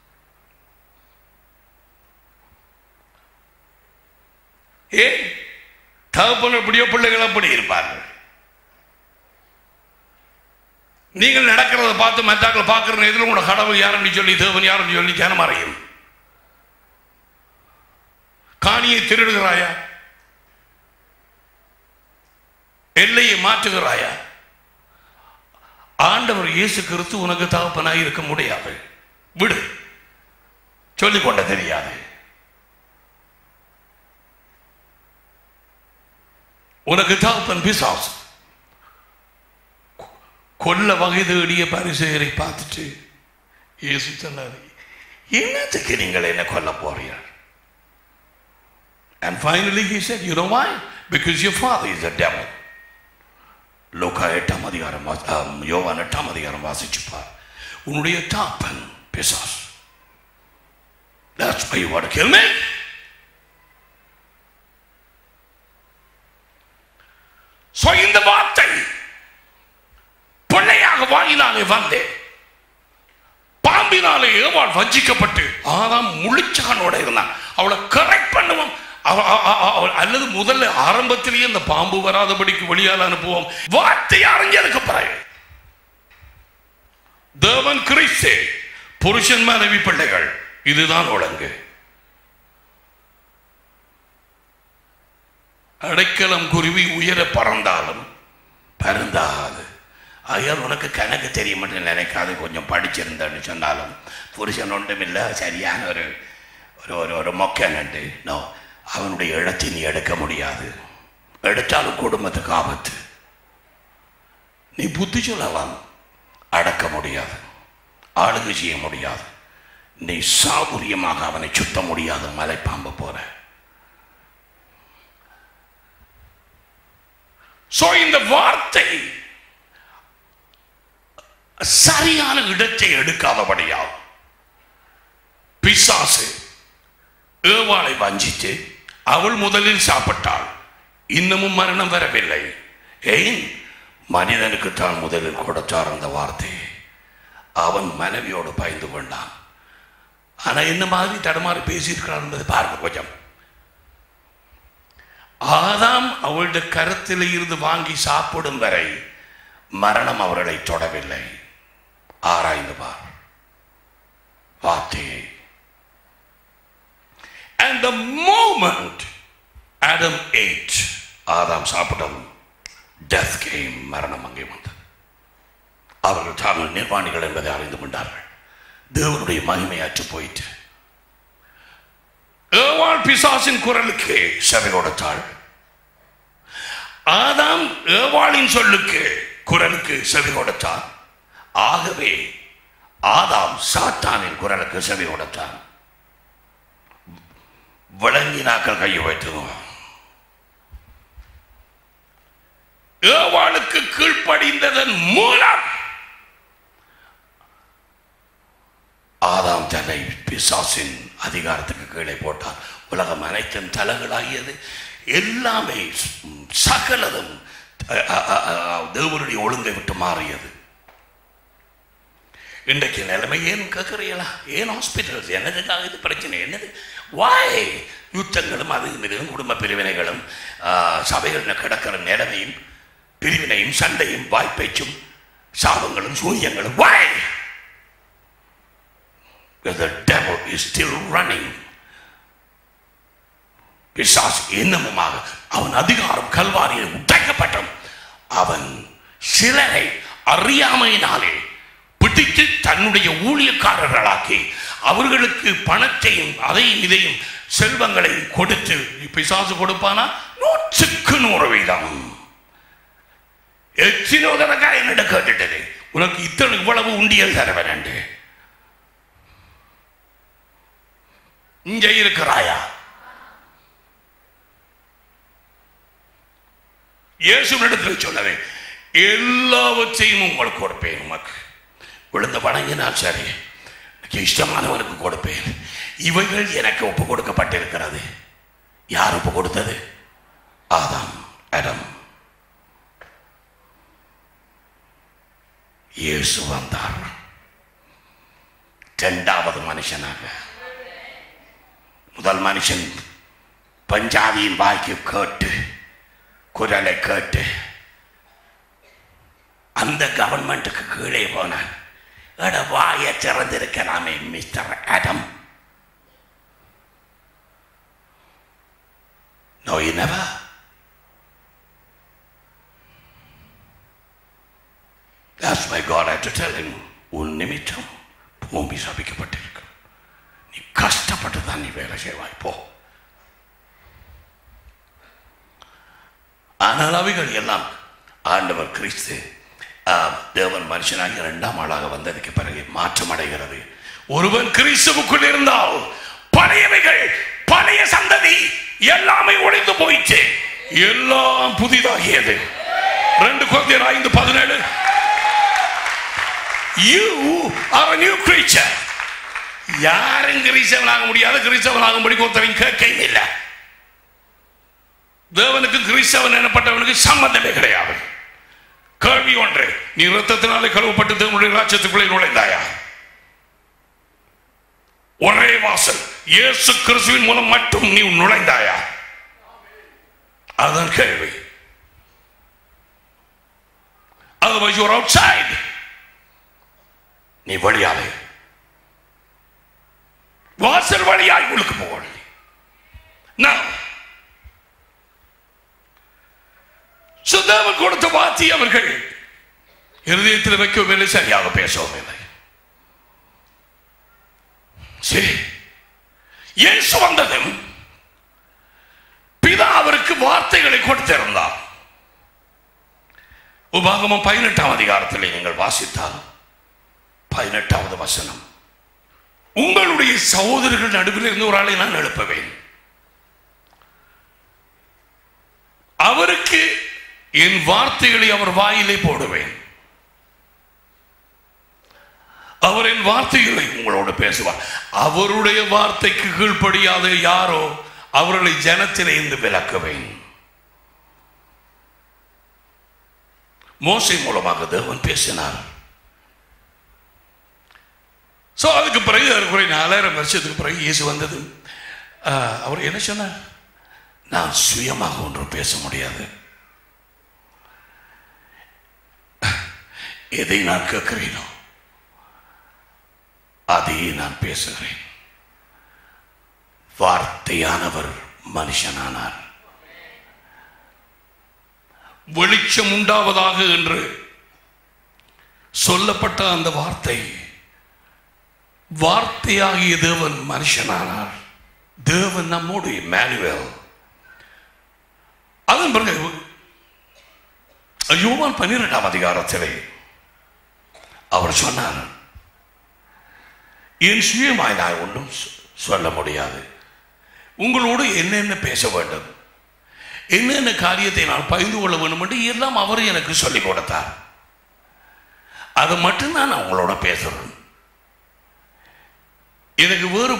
ஏன் தகப்பன் எப்படியோ பிள்ளைகள் அப்படி இருப்பார்கள் நீங்கள் நடக்கிறத பார்த்து மற்றாக்கள் பார்க்கிற நேரத்தில் உங்களோட கடவுள் யாருன்னு சொல்லி தேவன் யாருன்னு சொல்லி ஜனம் அறியும் காணியை திருடுகிறாயா எல்லையை மாற்றுகிறாயா ஆண்டவர் இயேசு கிறிஸ்து உனக்கு தகப்பனாய் இருக்க முடியாது விடு சொல்லிக் கொள்ள தெரியாது உனக்கு தகப்பன் பிசாசு கொல்ல வகை தேடிய பரிசெயரை பார்த்துட்டு இயேசு சொன்னார் என்னத்துக்கு நீங்கள் என்ன கொல்ல போறீர்கள் And finally he said, you know why? Because your father is a devil. லோகா எட்டாம் அதிகாரம் வாசி- ஆம், யோவான் எட்டாம் அதிகாரம் வாசிச்சுப்பார் உன்னுடைய தாப்பன் பிசாஸ் That's why you want to kill me? So இந்த வார்த்தை பிள்ளையாக வாயினாலே வந்து பாம்பினாலே ஏவாள் வஞ்சிக்கப்பட்டு ஆதாம் முழிச்சகனோட இருந்தான் அவளை கரெக்ட் பண்ணுவோம் அவ- அவ- அவ- அவ- அல்லது முதல்ல ஆரம்பத்திலேயே இந்த பாம்பு வராதபடிக்கு வெளியால் அனுப்புவோம் வார்த்தை அறிஞ்சதுக்கு பிறகு தேவன் கிறிஸ்தே புருஷன் மனைவி பிள்ளைகள் இதுதான் ஒழுங்கு அடைக்கலம் குருவி உயர பறந்தாலும் பருந்தாகாது ஐயர் உனக்கு கணக்கு தெரியும் என்று நினைக்காது கொஞ்சம் படிச்சிருந்தேன்னு சொன்னாலும் புருஷன் ஒன்றும் இல்லை சரியான ஒரு ஒரு ஒரு ஒரு மொக்கனண்டு நோ அவனுடைய இடத்தை நீ எடுக்க முடியாது எடுத்தாலும் குடும்பத்துக்கு ஆபத்து நீ புத்தி சொல்லலாம் அடக்க முடியாது ஆளுகை செய்ய முடியாது நீ சாதுரியமாக அவனை சுத்த முடியாது மலைப்பாம்பு போற சோ இந்த வார்த்தை சரியான இடத்தை எடுக்காதபடியால் பிசாசு ஏவாளை வஞ்சித்து அவள் முதலில் சாப்பிட்டாள் இன்னமும் மரணம் வரவில்லை ஏன் மனிதனுக்கு தான் முதலில் கொடுத்தார் அந்த வார்த்தையை அவன் மனைவியோடு பயந்து கொண்டான் ஆனா என்ன மாதிரி தடமாறி பேசியிருக்கிறான் என்பதை பாருங்க கொஞ்சம் ஆதாம் அவளுடைய கரத்தில் இருந்து வாங்கி சாப்பிடும் வரை மரணம் அவர்களை தொடவில்லை ஆராய்ந்து பார் வார்த்தையை And the moment Adam ate, Adam சாப்பிட்டதும் death came மரணம் அங்கே வந்தது அவர்கள் தாங்கள் நிர்வாணிகள் என்பதை அறிந்து கொண்டார்கள் தேவனுடைய மகிமை அற்று போயிட்டு ஏவாள் பிசாசின் குரலுக்கு செவி கொடுத்தாள் ஆதாம் ஏவாளின் சொல்லுக்கு குரலுக்கு செவி கொடுத்தான் ஆகவே ஆதாம் சாத்தானின் குரலுக்கு செவி கொடுத்தான் விளங்கினாக்கள் கையை வைத்துவோம் ஏவாளுக்கு கீழ்ப்படிந்ததன் மூலம் ஆதாம் தன் சிலரை பிசாசின் அதிகாரத்துக்கு கீழே போட்டார் உலகம் அனைத்தும் தலைகளாகியது எல்லாமே சகலதும் அ, அ, அ, அ, தேவனுடைய ஒழுங்கை விட்டு மாறியது இன்றைக்கு நிலைமை ஏன் கேட்குறீங்களா ஏன் ஹாஸ்பிட்டல்ஸ் என்னதுக்காக இது பிரச்சனை என்னது வாய் யுத்தங்களும் அது இதுவும் குடும்ப பிரிவினைகளும் ஆ, சபைகளில் கிடக்கிற நிலைமையும் பிரிவினையும் சண்டையும் வாய்ப்பேச்சும் சாபங்களும் சூரியங்களும் வாய் The devil is still running. பிசாசு இன்னமுமாக அவன் அதிகாரம் கல்வாரியில் உடைக்கப்பட்டும் அவன் சிலரை அறியாமையினாலே பிடித்து தன்னுடைய ஊழியக்காரர்களாக்கி அவர்களுக்கு பணத்தையும் அதையும் இதையும் செல்வங்களையும் கொடுத்து பிசாசு கொடுப்பானா நூற்றுக்கு நூறு வீதம் எத்தனோ தனக்கா என்னிட கேட்டுட்டது உனக்கு இத்தனை இவ்வளவு உண்டியல் தர வேண்டு இங்க இருக்கிறாயா இயேசுவினிடத்தில் சொன்னவே எல்லாவற்றையும் உங்களுக்கு கொடுப்பேன் உமக்கு விழுந்த வணங்கினால் சரி எனக்கு இஷ்டமானவனுக்கு கொடுப்பேன் இவைகள் எனக்கு ஒப்பு கொடுக்கப்பட்டிருக்கிறது யார் ஒப்பு கொடுத்தது ஆதாம் அடம் இயேசு வந்தார் இரண்டாவது மனுஷனாக முதல் மனுஷன் பஞ்சாதியின் வாய்க்கு கேட்டு குரலை கேட்டு அந்த கவர்மெண்ட்டுக்கு கீழே போனான் எட வாய திறந்திருக்கலாமே mister Adam No, you never. That's why God had to tell him, உன் நிமித்தம் பூமி சபிக்கப்பட்டிருக்கு நீ கஷ்டப்பட்டு தான் நீ வேலை செய்வாய் போ ஆனால் அவைகள் எல்லாம் ஆண்டவர் கிறிஸ்து ஆ, தேவன் மனுஷனாக இரண்டாம் ஆளாக வந்ததுக்கு பிறகு மாற்றம் அடைகிறது ஒருவன் கிறிஸ்துவுக்குள் இருந்தால் பழையவைகள் பழைய சந்ததி எல்லாமே ஒழிந்து போயிற்று எல்லாம் புதிதாகியது ரெண்டு குழந்தையர் ஐந்து பதினேழு you are a new creature யாரும் கிறிஸ்தவனாக முடியாது கிறிஸ்தவனாகும்படி ஒருத்தரையும் கேட்கவும் இல்லை தேவனுக்கு கிறிஸ்தவன் எனப்பட்டவனுக்கு சம்பந்தமே கிடையாது கேள்வி ஒன்று நீ ரத்தத்தினாலே கழுவப்பட்டு தேவனுடைய ராஜ்யத்துக்குள்ளே நுழைந்தாயா ஒரே வாசல் இயேசு கிறிஸ்துவின் மூலம் மட்டும் நீ நுழைந்தாயா அதுதான் கேள்வி Otherwise you're outside. நீ வழியாலே வாசல் வழியாய் உங்களுக்கு போகணும் Now, சுதாவன் கொடுத்த வார்த்தை அவர்கள் இருதயத்தில் வைக்கவும் இல்லை சரியாக பேசவும் இல்லை சரி இயேசு வந்ததும் பிதா அவருக்கு வார்த்தைகளை கொடுத்திருந்தார் உபாகமம் பதினெட்டாம் அதிகாரத்தில் நீங்கள் வாசித்தால் பதினெட்டாவது வசனம் உங்களுடைய சகோதரர்கள் நடுவில் இருந்து ஒரு ஆளை நான் எழுப்புவேன் அவருக்கு என் வார்த்தைகளை அவர் வாயிலே போடுவேன் அவர் என் வார்த்தைகளை உங்களோடு பேசுவார் அவருடைய வார்த்தைக்கு கீழ்ப்படியாத யாரோ அவர்களை ஜனத்திலே இருந்து விலக்குவேன் மோசை மூலமாக தேவன் பேசினார் சோ அதுக்கு பிறகு அதுக்குறை நாலாயிரம் வருஷத்துக்கு பிறகு இயேசு வந்தது ஆஹ், அவர் என்ன சொன்னார் நான் சுயமாக ஒன்றும் பேச முடியாது எதை நான் கேட்கிறேனோ அதையே நான் பேசுகிறேன் வார்த்தையானவர் மனுஷனானார் வெளிச்சம் உண்டாவதாக என்று சொல்லப்பட்ட அந்த வார்த்தை வார்த்தையாகிய தேவன் மனுஷனானார் தேவன் நம்மோடு மேனுவேல் அதன் பிறகு யோவான் பன்னிரெண்டாம் அதிகாரத்திலே அவர் சொன்னார் என் சுயமாய் நான் ஒன்றும் சொ- சொல்ல முடியாது உங்களோடு என்னென்ன பேச வேண்டும் என்னென்ன காரியத்தை நான் பகிர்ந்து கொள்ள வேண்டும் என்று எல்லாம் அவர் எனக்கு சொல்லிக் கொடுத்தார் அதை மட்டும்தான் நான் உங்களோட பேசுறேன்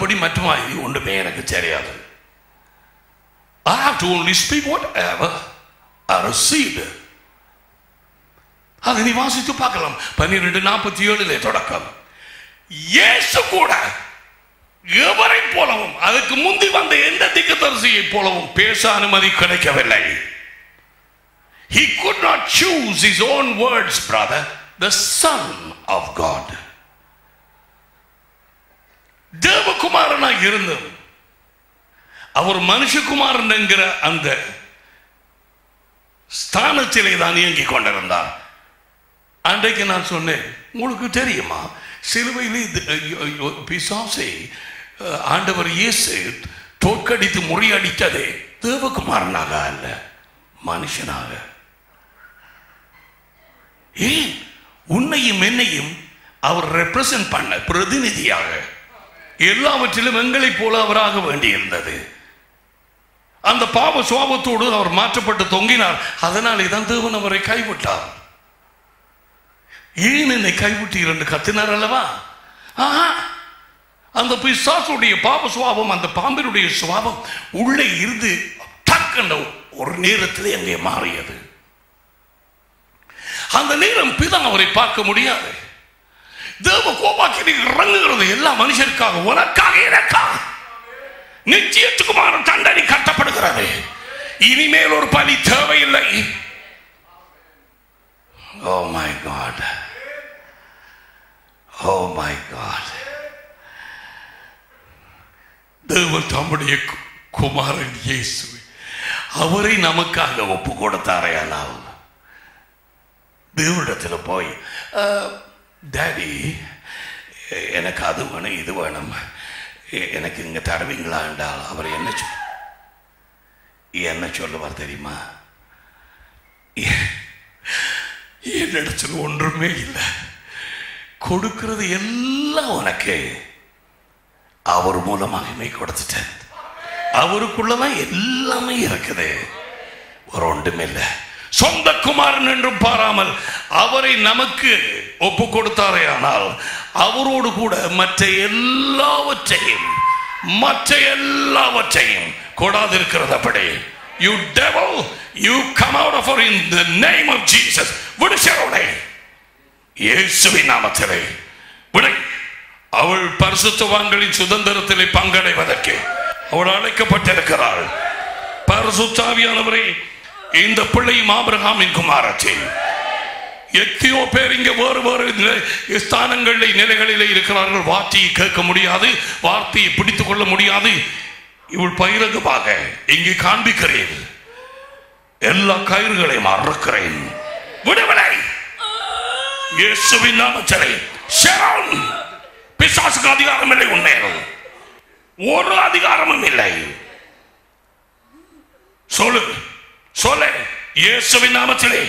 மற்றபடி மற்றமாய் ஒன்றுமே எனக்கு தெரியாது I have to only speak whatever I received. அதை நீ வாசித்து பார்க்கலாம் பன்னிரெண்டு நாற்பத்தி ஏழுல தொடக்கம் இயேசு கூட எவரை போலவும் அதுக்கு முந்தி வந்த எந்த திக்கதரிசியை போலவும் பேச அனுமதி கிடைக்கவில்லை He could not choose his own words, brother. The Son of God. தேவகுமாரனாய் இருந்தும் அவர் மனுஷகுமாரன் என்கிற அந்த ஸ்தானத்திலே தான் இயங்கிக் கொண்டிருந்தார் அன்றைக்கு நான் சொன்னேன் உங்களுக்கு தெரியுமா சிலுவையில் இது, ஐயோ, ஐயோ, பிசாசை அஹ், ஆண்டவர் இயேசு தோற்கடித்து முறியடித்ததே தேவகுமாரனாக அல்ல மனுஷனாக ஏன் உன்னையும் என்னையும் அவர் ரெப்ரசன்ட் பண்ண பிரதிநிதியாக எல்லாவற்றிலும் எங்களைப் போல அவராக வேண்டியிருந்தது அந்த பாவ சுவாபத்தோடு அவர் மாற்றப்பட்டு தொங்கினார் அதனாலே தான் தேவன் அவரை கைவிட்டார் ஏன் என்னை கைவிட்டீர் என்று கத்தினார் அல்லவா ஆஹா அந்த பிசாசுடைய பாவ சுவாபம் அந்த பாம்பினுடைய சுவாபம் உள்ளே இருந்து டக்குன்னு ஒரு நேரத்தில் அங்கே மாறியது அந்த நேரம் பிதா அவரை பார்க்க முடியாது தேவ கோபாக்கினை இறங்குகிறது எல்லா மனுஷருக்காக உனக்காக எனக்காக நிச்சயத்துக்குமான தண்டனை கட்டப்படுகிறது இனிமேல் ஒரு பலி தேவையில்லை oh my God oh my God தேவன் தம்முடைய கு- குமாரன் இயேசு அவரை நமக்காக ஒப்பு கொடுத்தாரே ஆனால் தேவனிடத்தில் போய் டேடி எனக்கு அது வேணும் இது வேணும் எ- எனக்கு இங்கே தருவீங்களா என்றால் அவர் என்ன சொல் என்ன சொல்லுவார் தெரியுமா எ- என்னிடத்தில் ஒன்றுமே இல்லை கொடுக்கிறது எல்லாம் உனக்கு அவர் மூலமாகவே கொடுத்துட்டேன் அவருக்குள்ளதான் எல்லாமே இருக்குது ஒரு ஒன்றுமே இல்லை சொந்த குமாரன் என்றும் பாராமல் அவரை நமக்கு ஒப்பு கொடுத்தாரே ஆனால் அவரோடு கூட மற்ற எல்லாவற்றையும் மற்ற எல்லாவற்றையும் கொடாதிருக்கிறது அப்படி you devil you come out of her in the name of Jesus விடுச்சரோடே இயேசுவின் நாமத்திலே விடை அவள் பரிசுத்தவான்களின் சுதந்திரத்திலே பங்கடைவதற்கு அவள் அழைக்கப்பட்டிருக்கிறாள் பரிசுத்தாவியானவரே இந்த பிள்ளையும் ஆபிரகாமின் குமாரத்தின் எத்தனையோ பேர் இங்க வேறு வேறு நிலை- ஸ்தானங்களில் நிலைகளிலே இருக்கிறார்கள் வார்த்தையை கேட்க முடியாது வார்த்தையை பிடித்துக் கொள்ள முடியாது இவள் பகிரங்கமாக இங்கே காண்பிக்கிறேன் எல்லா கயிறுகளையும் அறுக்கிறேன் விடுதலை இயேசுவின் நாமத்திலே ஷரோன் பிசாசுக்கு அதிகாரம் இல்லை உண்மையில் ஒரு அதிகாரமும் இல்லை சொல்லு சொல்லு இயேசுவின் நாமத்திலே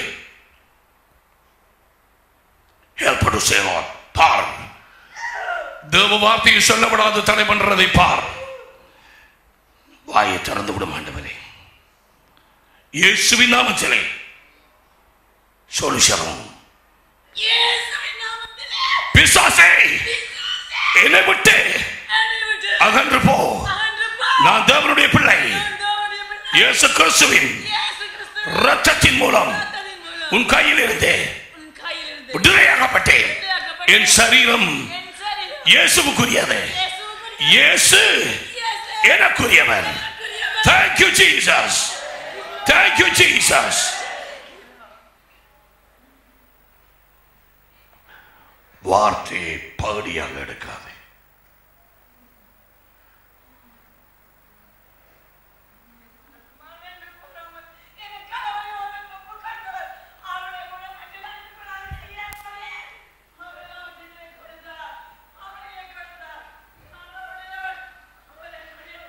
help her to say Lord பார் தேவ வார்த்தையை சொல்லப்படாது தடை பண்றதை பார் வாயை திறந்து விடும் ஆண்டவரே இயேசுவின் நாமத்திலே சொல்லு ஷரோன் இயேசுவின் நாமத்திலே பிசாசே என்னை விட்டு என்னை விட்டு அகன்று போ அகன்று போ. நான் தேவனுடைய பிள்ளை தேவனுடைய பிள்ளை இயேசு கிறிஸ்துவின் இயேசு கிறிஸ்து ரத்தத்தின் மூலம் ரத்தத்தின் மூலம் உன் கையில் இருந்தே உன் கையிலிருந்து விடுதலையாகப்பட்டேன் விடுதலையாக்கப்பட்ட என் சரீரம் என் சரீரம் இயேசுவுக்குரியது இயேசுவுக்குரிய இயேசு இயேசு எனக்குரியவன் எனக்குரியவன். Thank you, Jesus. Thank you, Jesus. வார்த்தையை பகுதியாக எடுக்காதே மகன் கூறாமல் என் கணவனை உனக்கு ஒப்புக்கொடுத்தவர். அவருடைய குணமற்ற அன்புக்குள்ளாக செய்யாமலே அவரை அவற்றிலே கொடுத்தார். அவரையே கொடுத்தார். அவருடைய அவரை முடியும்.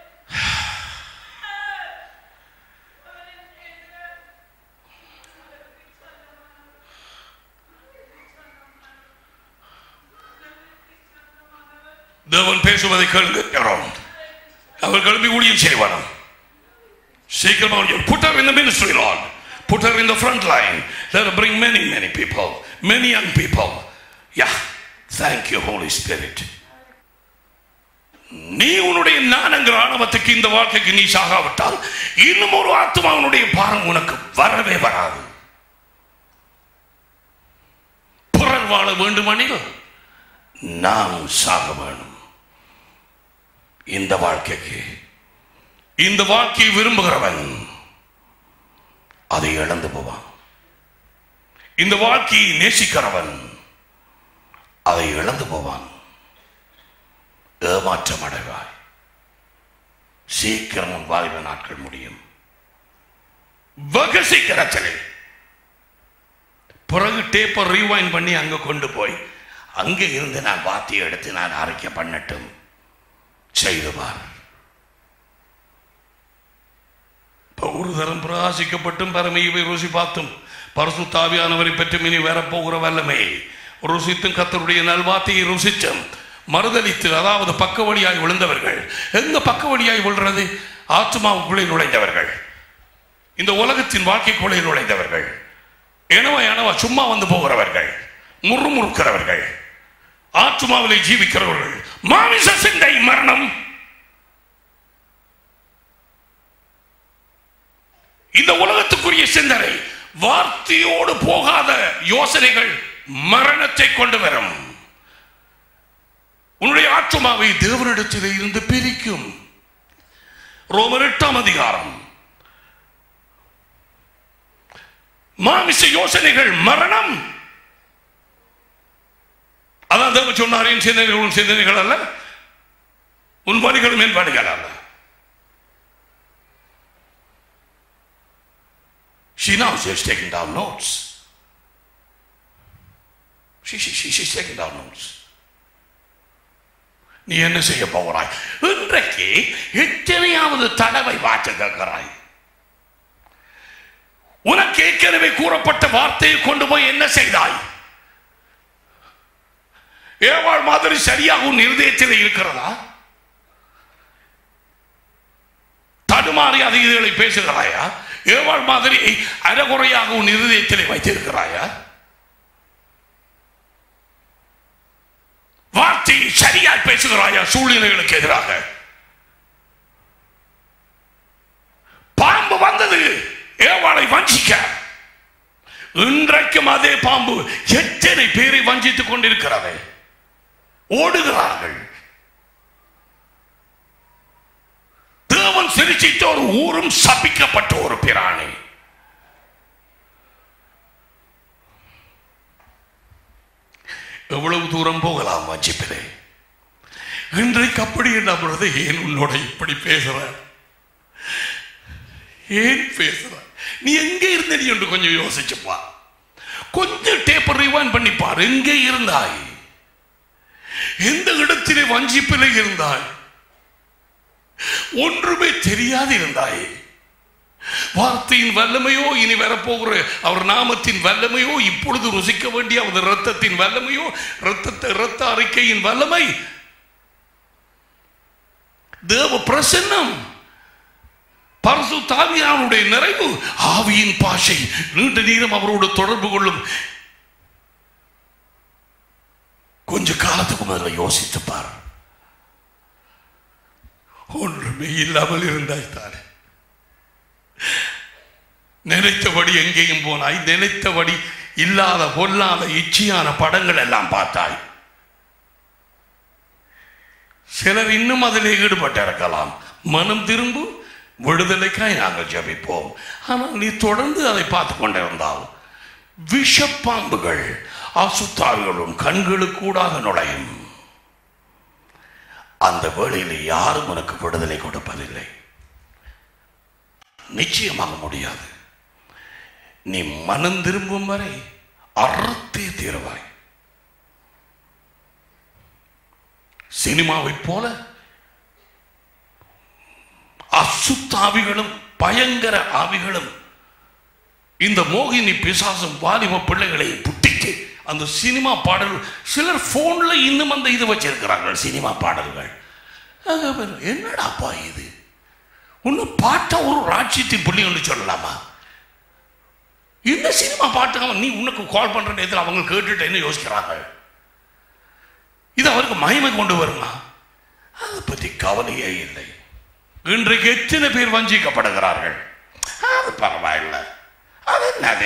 அவரை செய்தார். தேவன் பேசுவதை கேளுங்க அவர் கிளம்பி ஊழியம் செய்வாராம் சீக்கிரமாக put her in the ministry Lord put her in the front line let her bring many many people many young people yeah thank you Holy Spirit நீ உன்னுடைய நானங்கிற ஆணவத்துக்கு இந்த வாழ்க்கைக்கு நீ சாகாவிட்டால் இன்னும் ஒரு ஆத்மாவனுடைய பாரம் உனக்கு வரவே வராது பிறர் வாழ வேண்டுமெனில் நாம் சாக வேணும் இந்த வாழ்க்கைக்கு இந்த வாழ்க்கையை விரும்புகிறவன் அதை இழந்து போவான் இந்த வாழ்க்கையை நேசிக்கிறவன் அதை இழந்து போவான் ஏமாற்றம் அடைவாய் சீக்கிரம் உன் வாலிப நாட்கள் முடியும் வெகு சீக்கிரத்தில் பிறகு டேப்பர் ரீவைன் பண்ணி அங்க கொண்டு போய் அங்கே இருந்து நான் வாத்தியை எடுத்து நான் அறிக்கை பண்ணட்டும் செய்துவார் இப்ப ஒரு தரம் பிரகாசிக்கப்பட்டும் பரமையை ருசி பார்த்தும் பரசு தாவியானவரை பற்றி இனி வரப்போகிற வல்லமை ருசித்தும் கத்தருடைய நல்வார்த்தையை ருசித்தும் மறுதளித்து அதாவது பக்க வழியாய் விழுந்தவர்கள் எங்க பக்க வழியாய் விழுறது ஆத்மாவுக்குள்ளே நுழைந்தவர்கள் இந்த உலகத்தின் வாழ்க்கைக்குள்ளே நுழைந்தவர்கள் எனவா எனவா சும்மா வந்து போகிறவர்கள் முறுமுறுக்கிறவர்கள் ஆத்மாவிலே ஜீவிக்கிறவர்கள் மாமிச சிந்தை மரணம் இந்த உலகத்துக்குரிய சிந்தனை வார்த்தையோடு போகாத யோசனைகள் மரணத்தை கொண்டு வரும் உன்னுடைய ஆத்மாவை தேவனிடத்திலே இருந்து பிரிக்கும் ரோமர் எட்டாம் அதிகாரம் மாமிச யோசனைகள் மரணம் அதான் தேவ சொன்னார் என் சிந்தனைகள் உன் சிந்தனைகள் அல்ல உன் வழிகளும் என் வழிகள் அல்ல She now she's taking down notes. She, she, she, she's taking down notes. நீ என்ன செய்ய போகிறாய் இன்றைக்கு எத்தனையாவது தடவை வார்த்தை கேட்கிறாய் உனக்கு ஏற்கனவே கூறப்பட்ட வார்த்தையை கொண்டு போய் என்ன செய்தாய் ஏவாள் மாதிரி சரியாக உன் இருதயத்தில் இருக்கிறதா தடுமாறி அது இதுகளை பேசுகிறாயா ஏவாள் மாதிரி அறகுறையாக உன் இருதயத்திலே வைத்திருக்கிறாயா வார்த்தையை சரியாய் பேசுகிறாயா சூழ்நிலைகளுக்கு எதிராக பாம்பு வந்தது ஏவாளை வஞ்சிக்க இன்றைக்கும் அதே பாம்பு எத்தனை பேரை வஞ்சித்துக் கொண்டிருக்கிறது ஓடுகிறார்கள் தேவன் சிரிச்சித்த ஒரு ஊரும் சபிக்கப்பட்ட ஒரு பிராணி எவ்வளவு தூரம் போகலாம் வஞ்சிப்பிலே இன்றைக்கு அப்படி என்ன பொழுது ஏன் உன்னோட இப்படி பேசுற ஏன் பேசுற நீ எங்க இருந்த நீ என்று கொஞ்சம் யோசிச்சுப்பா கொஞ்சம் டேப்பர் ரிவான் பண்ணிப்பார் எங்கே இருந்தாய் எந்த இடத்திலே வஞ்சிப்பிலே இருந்தாய் ஒன்றுமே தெரியாது இருந்தாய் வார்த்தையின் வல்லமையோ இனி வரப்போகிற அவர் நாமத்தின் வல்லமையோ இப்பொழுது ருசிக்க வேண்டிய அவர் ரத்தத்தின் வல்லமையோ ரத்தத்தை ரத்த அறிக்கையின் வல்லமை தேவ பிரசன்னம் பரசு தாவியானுடைய நிறைவு ஆவியின் பாஷை நீண்ட நேரம் அவரோடு தொடர்பு கொள்ளும் கொஞ்ச காலத்துக்கு முதல்ல யோசித்து பார் ஒன்றுமே இல்லாமல் இருந்தாய் தானே நினைத்தபடி எங்கேயும் போனாய் நினைத்தபடி இல்லாத பொல்லாத இச்சையான படங்கள் எல்லாம் பார்த்தாய் சிலர் இன்னும் அதில் ஈடுபட்டிருக்கலாம் மனம் திரும்பு விடுதலைக்காய் நாங்கள் ஜபிப்போம் ஆனால் நீ தொடர்ந்து அதை பார்த்து கொண்டிருந்தால் விஷப்பாம்புகள் அசுத்தாவிகளும் கண்களுக்கூடாக நுழையும் அந்த வேளையில் யாரும் உனக்கு விடுதலை கொடுப்பதில்லை நிச்சயமாக முடியாது நீ மனம் திரும்பும் வரை அறத்தே தீருவாய் சினிமாவை போல அசுத்த ஆவிகளும் பயங்கர ஆவிகளும் இந்த மோகினி பிசாசும் வாலிப பிள்ளைகளை புட்டிக்கு அந்த சினிமா பாடல் சிலர் போன்ல இன்னும் அந்த இது வச்சிருக்கிறார்கள் சினிமா பாடல்கள் ஆக, என்னடாப்பா இது ஒன்று பாட்டா ஒரு ராட்சியத்தின் புள்ளி ஒன்று சொல்லலாமா இந்த சினிமா பாட்டு அவன் நீ உனக்கு கால் பண்ற நேரத்தில் அவங்க கேட்டுட்டு என்ன யோசிக்கிறாங்க இது அவருக்கு மகிமை கொண்டு வருமா அதை பற்றி கவலையே இல்லை இன்றைக்கு எத்தனை பேர் வஞ்சிக்கப்படுகிறார்கள் அது பரவாயில்லை அது என்னது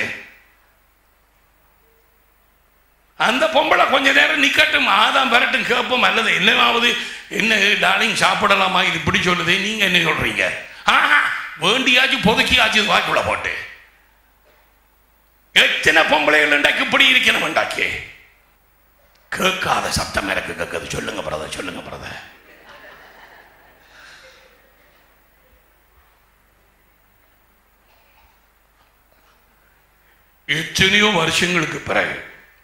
அந்த பொம்பளை கொஞ்ச நேரம் நிக்கட்டும் ஆதாம் பெறட்டும் கேட்போம் அல்லது என்னவாவது என்ன டார்லிங் சாப்பிடலாமா இது இப்படி சொல்லுது நீங்க என்ன சொல்றீங்க ஆஹா வேண்டியாச்சும் பொதுக்கியாச்சும் வாக்குள்ள போட்டு எத்தனை பொம்பளைகள் இன்றைக்கு இப்படி இருக்கணும் உண்டாக்கி கேட்காத சத்தம் எனக்கு கேட்குது சொல்லுங்க பிரதர் சொல்லுங்க பிரதர் எத்தனையோ வருஷங்களுக்கு பிறகு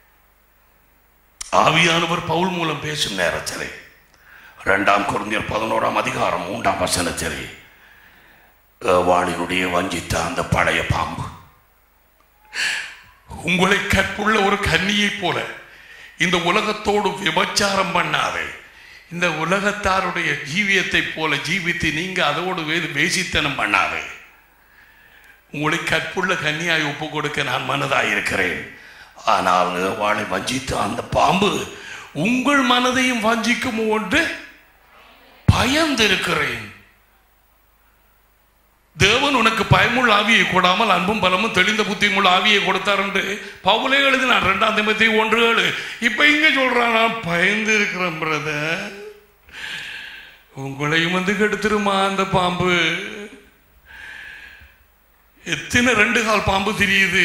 ஆவியானவர் பவுல் மூலம் பேசும் நேரத்திலே இரண்டாம் குருந்தியர் பதினோராம் அதிகாரம் மூன்றாம் வசனத்திலே வாளினுடைய வஞ்சித்த அந்த பழைய பாம்பு உங்களை கற்புள்ள ஒரு கன்னியைப் போல இந்த உலகத்தோடு விபச்சாரம் பண்ணாதே இந்த உலகத்தாருடைய ஜீவியத்தை போல ஜீவித்து நீங்க அதோடு வேது பேசித்தனம் பண்ணாதே உங்களை கற்புள்ள கன்னியாய் ஒப்பு கொடுக்க நான் மனதாய் இருக்கிறேன் ஆனால் வாளை வஞ்சித்த அந்த பாம்பு உங்கள் மனதையும் வஞ்சிக்கும் என்று பயந்திருக்கிறேன் தேவன் உனக்கு பயமுள்ள ஆவியை கொடாமல் அன்பும் பலமும் தெளிந்த புத்தியும் உள்ள ஆவியை கொடுத்தார் என்று பவுலே எழுதினார் ரெண்டாம் திமத்தி ஒன்று ஏழு இப்ப இங்க சொல்றான் நான் பயந்து இருக்கிறேன் பிரதர் உங்களையும் வந்து கெடுத்துருமா அந்த பாம்பு எத்தனை ரெண்டு கால் பாம்பு தெரியுது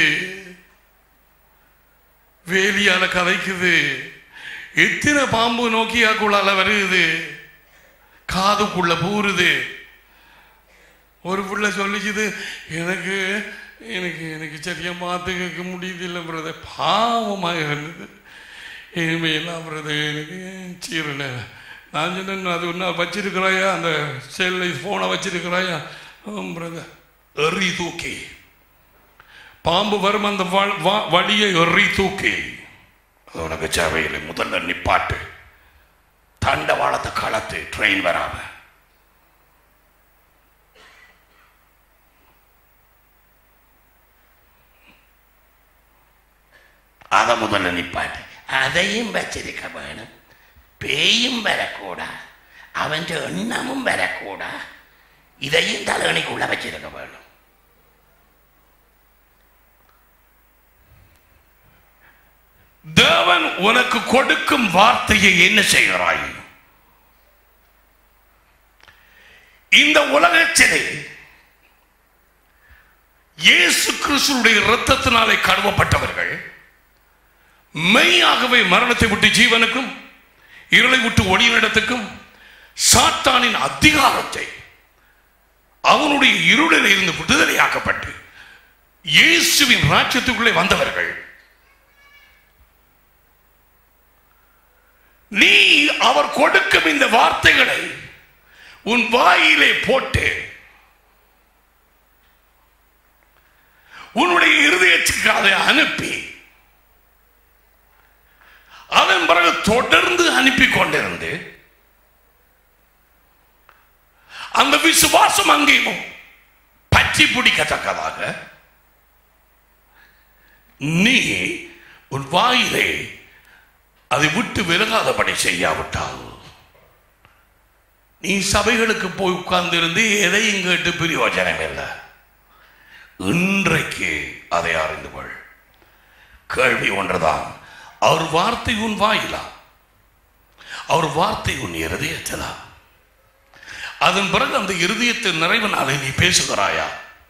வேலியால கதைக்குது எத்தனை பாம்பு நோக்கியாக்குள்ளால வருது காதுக்குள்ள பூருது ஒரு பிள்ளை சொல்லிச்சுது எனக்கு எனக்கு எனக்கு சரியா பார்த்து கேட்க முடியுது இல்லை பிரதர் பாவமாக இருந்தது இனிமையெல்லாம் பிரதர் எனக்கு சீரல நான் சொன்னேன் அது ஒன்றா வச்சிருக்கிறாயா அந்த செல்லை ஃபோனை வச்சிருக்கிறாயா பிரதர் எறி தூக்கி பாம்பு வரும் அந்த வ- வ- வழியை எறி தூக்கி அது உனக்கு சேவையில்லை முதல்ல நிப்பாட்டு தண்டவாளத்தை களத்து ட்ரெயின் வராம அதை முதல்ல நிப்பாட்டு அதையும் வச்சிருக்க வேணும் பேயும் வரக்கூடா அவன் எண்ணமும் வரக்கூடா இதையும் தலைவணிக்குள்ள வச்சிருக்க வேணும் தேவன் உனக்கு கொடுக்கும் வார்த்தையை என்ன செய்கிறாய் இந்த உலகத்திலே இயேசு கிறிஸ்துடைய இரத்தத்தினாலே கழுவப்பட்டவர்கள் மெய்யாகவே மரணத்தை விட்டு ஜீவனுக்கும் இருளை விட்டு ஒளியினிடத்துக்கும் சாத்தானின் அதிகாரத்தை அவனுடைய இருளில் இருந்து விடுதலையாக்கப்பட்டு இயேசுவின் ராஜ்யத்துக்குள்ளே வந்தவர்கள் நீ அவர் கொடுக்கும் இந்த வார்த்தைகளை உன் வாயிலே போட்டு உன்னுடைய இருதயத்துக்கு அதை அனுப்பி அதன் பிறகு தொடர்ந்து அனுப்பி கொண்டிருந்து அந்த விசுவாசம் அங்கேயும் பற்றி பிடிக்கத்தக்கதாக நீ உன் வாயிலே அதை விட்டு விலகாதபடி செய்யாவிட்டால் நீ சபைகளுக்கு போய் உட்கார்ந்திருந்து எதையும் கேட்டு பிரயோஜனம் இல்லை இன்றைக்கு அதை அறிந்து கொள் கேள்வி ஒன்றுதான் அவர் வார்த்தை உன் வாயிலா அவர் வார்த்தை உன் இருதயத்திலா அதன் பிறகு அந்த இருதயத்தின் நிறைவினாலே நீ பேசுகிறாயா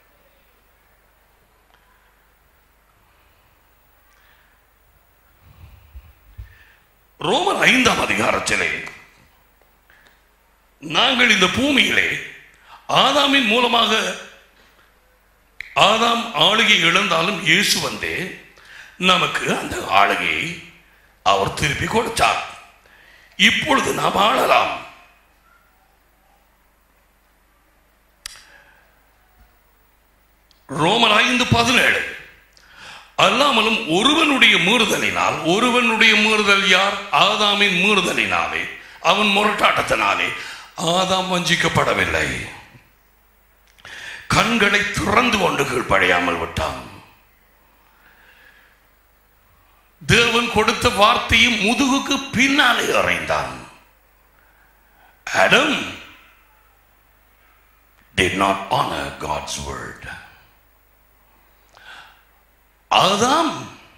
ரோமர் ஐந்தாம் அதிகாரத்திலே நாங்கள் இந்த பூமியிலே ஆதாமின் மூலமாக ஆதாம் ஆளுகை இழந்தாலும் இயேசு வந்து நமக்கு அந்த ஆளுகையை அவர் திருப்பி கொடுத்தார் இப்பொழுது நாம் ஆளலாம் ரோமர் ஐந்து பதினேழு அல்லாமலும் ஒருவனுடைய மீறுதலினால் ஒருவனுடைய மீறுதல் யார் ஆதாமின் மீறுதலினாலே அவன் முரட்டாட்டத்தினாலே ஆதாம் வஞ்சிக்கப்படவில்லை கண்களை திறந்து கொண்டு கீழ்ப்படையாமல் விட்டான் தேவன் கொடுத்த வார்த்தையும் முதுகுக்கு பின்னாலே அறைந்தான் Adam did not honor God's word. ஆதாம்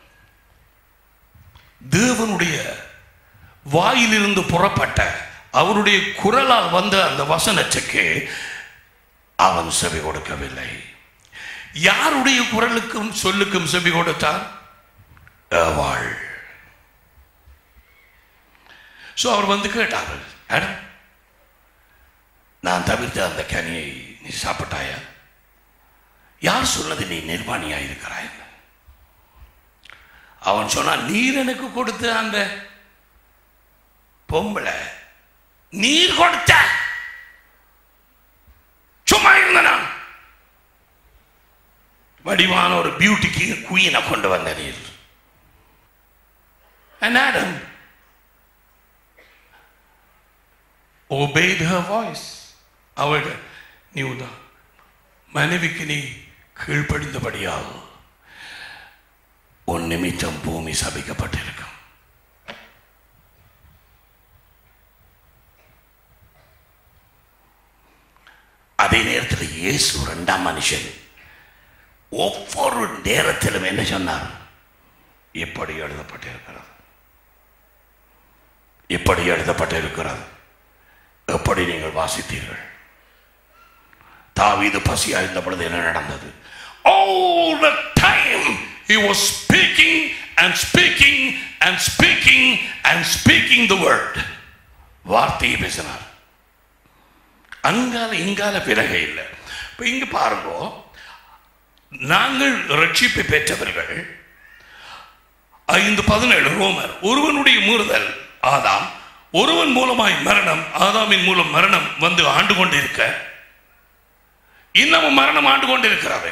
தேவனுடைய வாயிலிருந்து புறப்பட்ட அவருடைய குரலால் வந்த அந்த வசனத்துக்கு அவன் செவி கொடுக்கவில்லை யாருடைய குரலுக்கும் சொல்லுக்கும் செவி கொடுத்தார் ஏவாள் ஸோ அவர் வந்து கேட்டார் "ஆடம், நான் தவிர்த்த அந்த கனியை நீ சாப்பிட்டாயா யார் சொன்னது நீ நிர்வாணியா இருக்கிறாய் அவன் சொன்னான் நீர் எனக்கு கொடுத்த அந்த பொம்பளை நீர் கொடுத்த சும்மா இருந்த நான் வடிவான ஒரு பியூட்டிக்கு குயினை கொண்டு வந்த நீர் And Adam obeyed her voice. அவள் நீ உதா மனைவிக்கு நீ கீழ்ப்படிந்தபடியால் உன் நிமித்தம் பூமி சபிக்கப்பட்டிருக்கும் அதே நேரத்தில் இயேசு இரண்டாம் மனுஷன் ஒவ்வொரு நேரத்திலும் என்ன சொன்னார் இப்படி எழுதப்பட்டிருக்கிறது இப்படி எழுதப்பட்டிருக்கிறது எப்படி நீங்கள் வாசித்தீர்கள் தாவீது பசியா இருந்த பொழுது என்ன நடந்தது all the time he was speaking and speaking and speaking and speaking the word வார்த்தையை பேசினார் அங்கால இங்கால பிறகே இல்லை இப்ப இங்க பாருங்க நாங்கள் ரட்சிப்பை பெற்றவர்கள் ஐந்து பதினேழு ரோமர் ஒருவனுடைய மூறுதல் ஆதாம் ஒருவன் மூலமாய் மரணம் ஆதாமின் மூலம் மரணம் வந்து ஆண்டு கொண்டிருக்க இன்னமும் மரணம் ஆண்டு கொண்டிருக்கிறது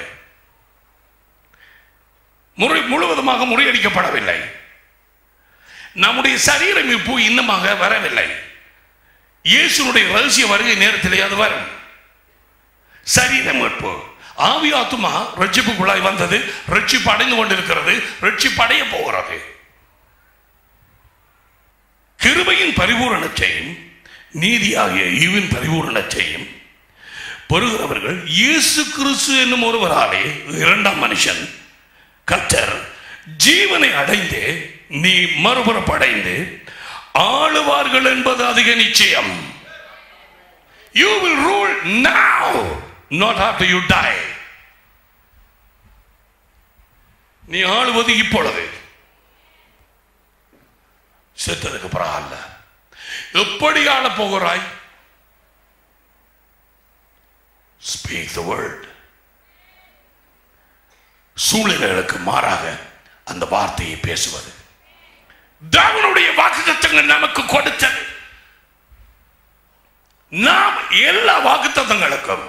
முறை முழுவதுமாக முறியடிக்கப்படவில்லை நம்முடைய சரீர மீட்பு இன்னமாக வரவில்லை இயேசுனுடைய ரகசிய வருகை நேரத்திலே அது வரும் சரீர மீட்பு ஆவி ஆத்துமா ரட்சிப்புக்குள்ளாய் வந்தது ரட்சிப்பு அடைந்து கொண்டிருக்கிறது ரட்சிப்பு அடைய போகிறது கிருபையின் பரிபூரணத்தையும் நீதியாகிய ஈவின் பரிபூரணத்தையும் பெறுகிறவர்கள் இயேசு கிறிஸ்து என்னும் ஒருவராலே இரண்டாம் மனுஷன் கத்தர் ஜீவனை அடைந்து நீ மறுபுறப்படைந்து ஆளுவார்கள் என்பது அதிக நிச்சயம் you will rule now not after you die நீ ஆளுவது இப்பொழுது செத்ததுக்கு பிறகு அல்ல எப்படி ஆளப் போகிறாய் ஸ்பீக் த வேர்ட் சூழ்நிலைகளுக்கு மாறாக அந்த வார்த்தையை பேசுவது தேவனுடைய வாக்குத்தத்தங்கள் நமக்கு கொடுத்தது நாம் எல்லா வாக்குத்தத்தங்களுக்கும்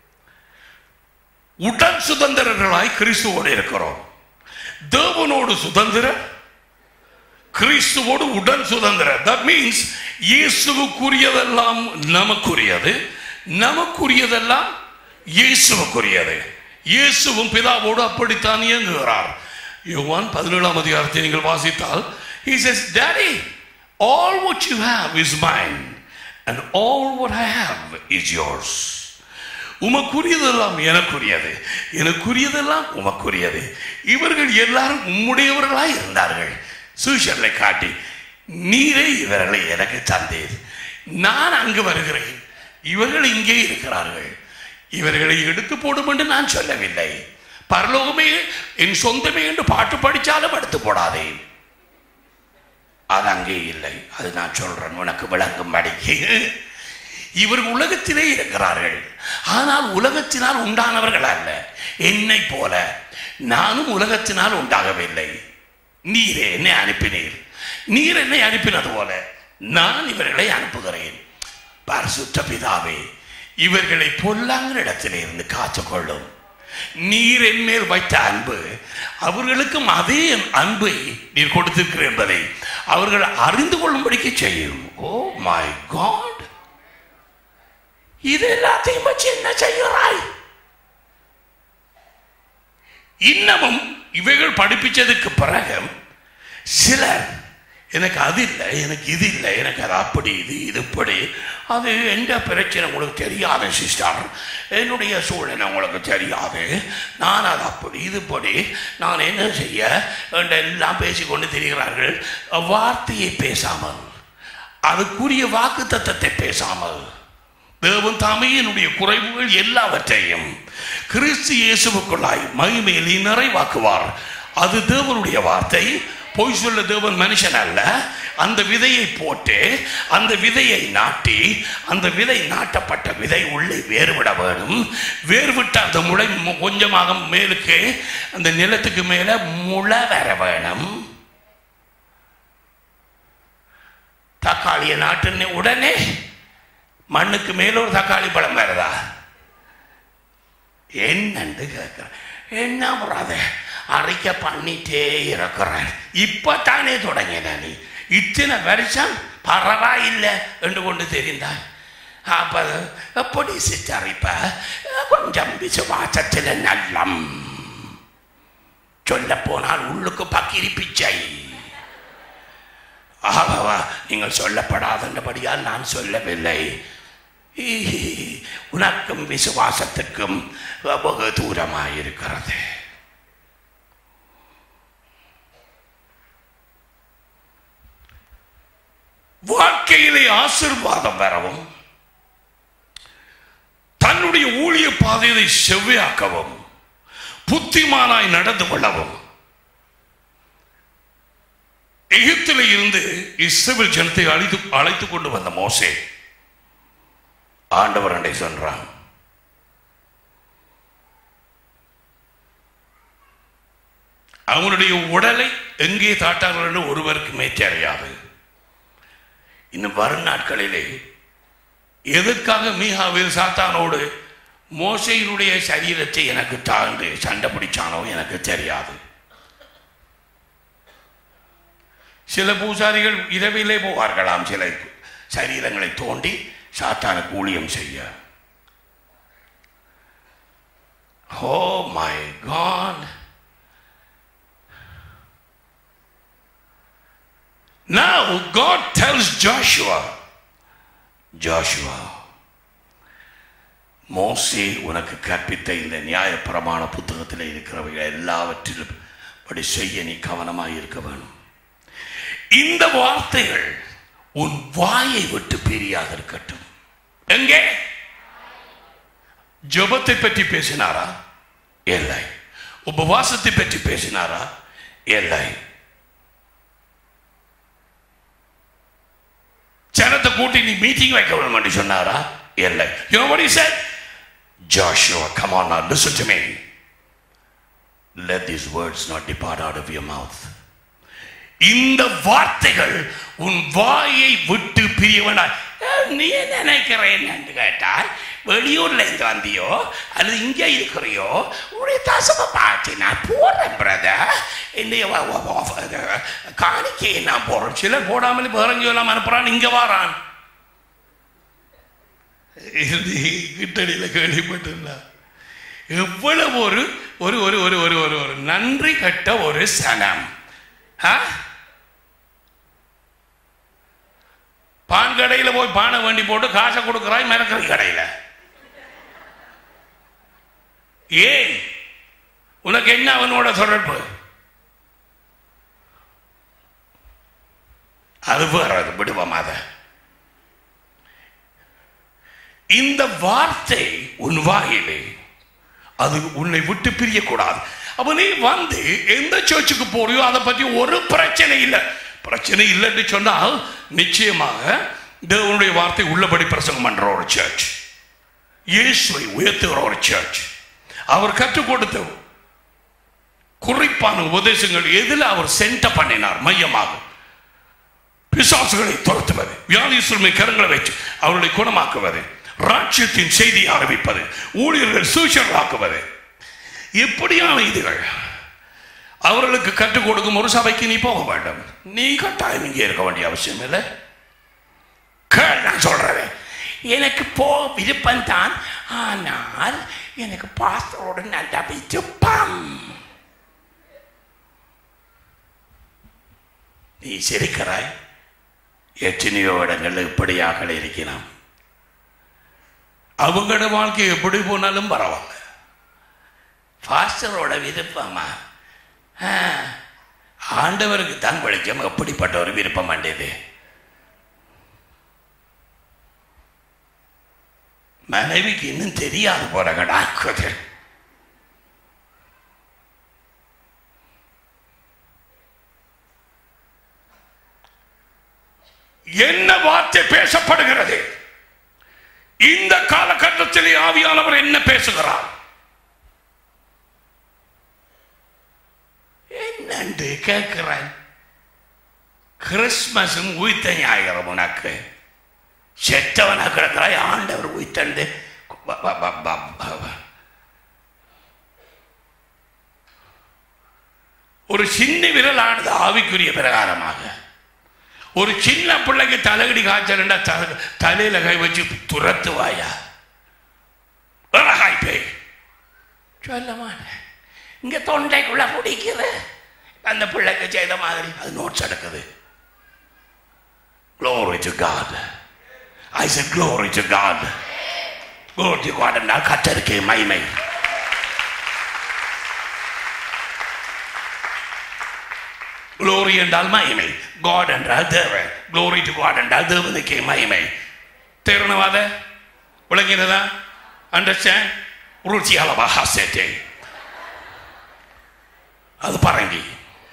உடன் சுதந்திரர்களாய் கிறிஸ்துவோடு இருக்கிறோம் தேவனோடு சுதந்திர கிறிஸ்துவோடு உடன் சுதந்திர தட் மீன்ஸ் இயேசுவுக்குரியதெல்லாம் நமக்குரியது நமக்குரியதெல்லாம் இயேசுவுக்குரியது இயேசுவும் பிதாவோடு அப்படித்தான் இயங்குகிறார் யோவான் பதினேழாம் அதிகாரத்தை நீங்கள் வாசித்தால் he says daddy all what you have is mine and all what i have is yours உமக்குரியதெல்லாம் எனக்குரியது எனக்குரியதெல்லாம் உமக்குரியது இவர்கள் எல்லாரும் உம்முடையவர்களாய் இருந்தார்கள் சூஷர்களை காட்டி நீரே இவர்களை எனக்கு தந்தீர் நான் அங்கு வருகிறேன் இவர்கள் இங்கே இருக்கிறார்கள் இவர்களை எடுத்து போடும் என்று நான் சொல்லவில்லை பரலோகமே என் சொந்தமே என்று பாட்டு படித்தாலும் எடுத்து போடாதே அது அங்கே இல்லை அது நான் சொல்றேன் உனக்கு விளங்கும் படிக்கு இவர் உலகத்திலே இருக்கிறார்கள் ஆனால் உலகத்தினால் உண்டானவர்கள் அல்ல என்னை போல நானும் உலகத்தினால் உண்டாகவில்லை நீரே என்னை அனுப்பினீர் நீர் என்னை அனுப்பினது போல நான் இவர்களை அனுப்புகிறேன் பரிசுத்த பிதாவே இவர்களை பொல்லாங்கிற இடத்திலே இருந்து காத்துக்கொள்ளும் நீர் என் மேல் வைத்த அன்பு அவர்களுக்கும் அதே அன்பை நீர் கொடுத்திருக்கிற என்பதை அவர்கள் அறிந்து கொள்ளும்படிக்கு செய்யும் ஓ மை காட் இது எல்லாத்தையும் வச்சு என்ன செய்கிறாய் இன்னமும் இவைகள் படிப்பிச்சதுக்கு பிறகு சிலர் எனக்கு அது இல்லை எனக்கு இது இல்லை எனக்கு அது அப்படி இது இது இப்படி அது எந்த பிரச்சனை உங்களுக்கு தெரியாது சிஸ்டர் என்னுடைய சூழ்நிலை உங்களுக்கு தெரியாது நான் அது அப்படி இது இப்படி நான் என்ன செய்ய என்று எல்லாம் பேசிக்கொண்டு திரிகிறார்கள் வார்த்தையை பேசாமல் அதுக்குரிய வாக்கு தத்தத்தை பேசாமல் தேவன் தாமே என்னுடைய குறைவுகள் எல்லாவற்றையும் கிறிஸ்து இயேசுவுக்குள்ளாய் மகிமையிலே நிறைவாக்குவார் அது தேவனுடைய வார்த்தை பொய் சொல்ல தேவன் மனுஷன் அல்ல அந்த விதையை போட்டு அந்த விதையை நாட்டி அந்த விதை நாட்டப்பட்ட விதை உள்ளே வேறுவிட வேணும் வேறுவிட்ட அந்த முளை மு- கொஞ்சமாக மேலுக்கு அந்த நிலத்துக்கு மேலே முளை வர வேணும் தக்காளியை நாட்டுன்னு உடனே மண்ணுக்கு மேல ஒரு தக்காளி பழம் வருதா என்னன்னு கேட்கிறேன் என்ன முறாத அரைக்க பண்ணிட்டே இருக்கிறேன் இப்போ தானே தொடங்கின நீ இத்தனை வருஷம் பரவாயில்லை என்று கொண்டு தெரிந்தாய் அப்ப எப்படி சிஸ்டர் இப்ப கொஞ்சம் விசுவாசத்தில் நல்லம் சொல்ல போனால் உள்ளுக்கு பக்கிரி பிச்சை ஆவா நீங்கள் சொல்லப்படாதபடியால் நான் சொல்லவில்லை ஈ, உனக்கும் விசுவாசத்துக்கும் வெகு தூரமாயிருக்கிறது வாழ்க்கையிலே ஆசீர்வாதம் பெறவும் தன்னுடைய ஊழிய பாதையை செவ்வையாக்கவும் புத்திமானாய் நடந்து கொள்ளவும் எகிப்தில் இருந்து இஸ்ரவேல் ஜனத்தை அழைத்து அழைத்து கொண்டு வந்த மோசே ஆண்டவர் அண்டை சென்றான் அவனுடைய உடலை எங்கே தாட்டார்கள் என்று ஒருவருக்குமே தெரியாது இன்னும் வரும் நாட்களிலே எதற்காக மீகாவில் சாத்தானோடு மோசையினுடைய சரீரத்தை எனக்கு தாழ்ந்து சண்டை பிடிச்சானோ எனக்கு தெரியாது சில பூசாரிகள் இரவிலே போவார்களாம் சில சரீரங்களை தோண்டி சாத்தானுக்கு ஊழியம் செய்ய oh my God Now God tells Joshua, Joshua, மோசே உனக்கு கற்பித்த இந்த நியாயப்பிரமாண புத்தகத்தில் இருக்கிறவைகள் எல்லாவற்றிலும் படி செய்ய நீ கவனமாக இருக்க வேணும் இந்த வார்த்தைகள் உன் வாயை விட்டு பிரியாக இருக்கட்டும் எங்கே ஜெபத்தை பற்றி பேசினாரா இல்லை உபவாசத்தை பற்றி பேசினாரா இல்லை ஜனத்தை கூட்டி நீ மீட்டிங் வைக்க வேணும் என்று சொன்னாரா இல்லை you know what he said Joshua come on now listen to me let these words not depart out of your mouth இந்த வார்த்தைகள் உன் வாயை விட்டு பிரிய வேண்டாம் அஹ், நீ என்ன நினைக்கிறேன் என்று கேட்டால் வெளியூர்ல இருந்து வந்தியோ அல்லது இங்கே இருக்கிறியோ உடைய தசம பார்த்து நான் போறேன் பிரதர் என்னுடைய வ- வ- வ- காணிக்கையை நான் போறேன் சிலர் போடாமல் வேறங்கி எல்லாம் அனுப்புறான் இங்க வாரான் இது கிட்டடியில் கேள்விப்பட்டிருந்தா எவ்வளவு ஒரு ஒரு ஒரு ஒரு ஒரு ஒரு ஒரு நன்றி கட்ட ஒரு சனம் ஆ? பான் கடையில் போய் பானை வேண்டி போட்டு காசை கொடுக்குறாய் மிரக்கறி கடையில் ஏன் உனக்கு என்ன அவனோட தொடர்பு அது வேற அது விடுவோம் அதை இந்த வார்த்தை உன் வாயிலே அது உன்னை விட்டு பிரியக்கூடாது அப்ப நீ வந்து எந்த சர்ச்சுக்கு போறியோ அதை பத்தி ஒரு பிரச்சனை இல்லை பிரச்சனை இல்லைன்னு சொன்னால் நிச்சயமாக தேவனுடைய வார்த்தை உள்ளபடி பிரசங்கம் பண்ற ஒரு சர்ச் இயேசுவை உயர்த்துகிற ஒரு சர்ச் அவர் கற்றுக் கொடுத்த குறிப்பான உபதேசங்கள் எதில் அவர் சென்டர் பண்ணினார் மையமாக பிசாசுகளை துரத்துவது வியாதிசுமை கரங்களை வச்சு அவர்களை குணமாக்குவது ராட்சியத்தின் செய்தியை அறிவிப்பது ஊழியர்கள் சூஷர்களாக்குவது எப்படியான இதுகள் அவர்களுக்கு கற்றுக் கொடுக்கும் ஒரு சபைக்கு நீ போக வேண்டும் நீ கட்டாயம் இங்கே இருக்க வேண்டிய அவசியம் இல்லை கேள் நான் சொல்றேன் எனக்கு போ விருப்பம் தான் ஆனால் எனக்கு பாஸ்டரோட நல்ல விருப்பம் நீ சிரிக்கிறாய் எத்தனையோ இடங்கள்ல இப்படியாக இருக்கிறான் அவங்களோட வாழ்க்கை எப்படி போனாலும் பரவாயில்ல பாஸ்டரோட விருப்பமா ஆ, ஆண்டவருக்கு தான் வெளிச்சம் எப்படிப்பட்ட ஒரு விருப்பம் வேண்டியது மனைவிக்கு இன்னும் தெரியாது போல கடாக்குது என்ன வார்த்தை பேசப்படுகிறது இந்த காலகட்டத்திலே ஆவியானவர் என்ன பேசுகிறார் என்னண்டு கேட்கிறேன் கிறிஸ்மஸும் உயிர்த்த ஞாயிறம் உனக்கு செத்தவனா கிடக்கிறாய் ஆண்டவர் உயிர்த்தண்டு ப- ப- ப- ப- ப- ஒரு சின்ன விரல் ஆனது ஆவிக்குரிய பிரகாரமாக ஒரு சின்ன பிள்ளைக்கு தலைகடி காய்ச்சல் தலையில கை வச்சு துரத்துவாயா அழகாய் பேய் சொல்ல மாட்டேன் இங்க தொண்டைக்குள்ள பிடிக்கிற அந்த பிள்ளைக்கு செய்த மாதிரி அது நோட்ஸ் எடுக்குது Glory to God. I said glory to God. Glory to God என்றால் கத்தருக்கே மகிமை glory என்றால் மகிமை God என்றால் தேவன் glory to God என்றால் தேவனுக்கே மகிமை தேர்னவாத விளங்கினதா அண்டர்ஸ்டாண்ட் ருச்சி அளவா ஹாசேட்டே அது பரங்கி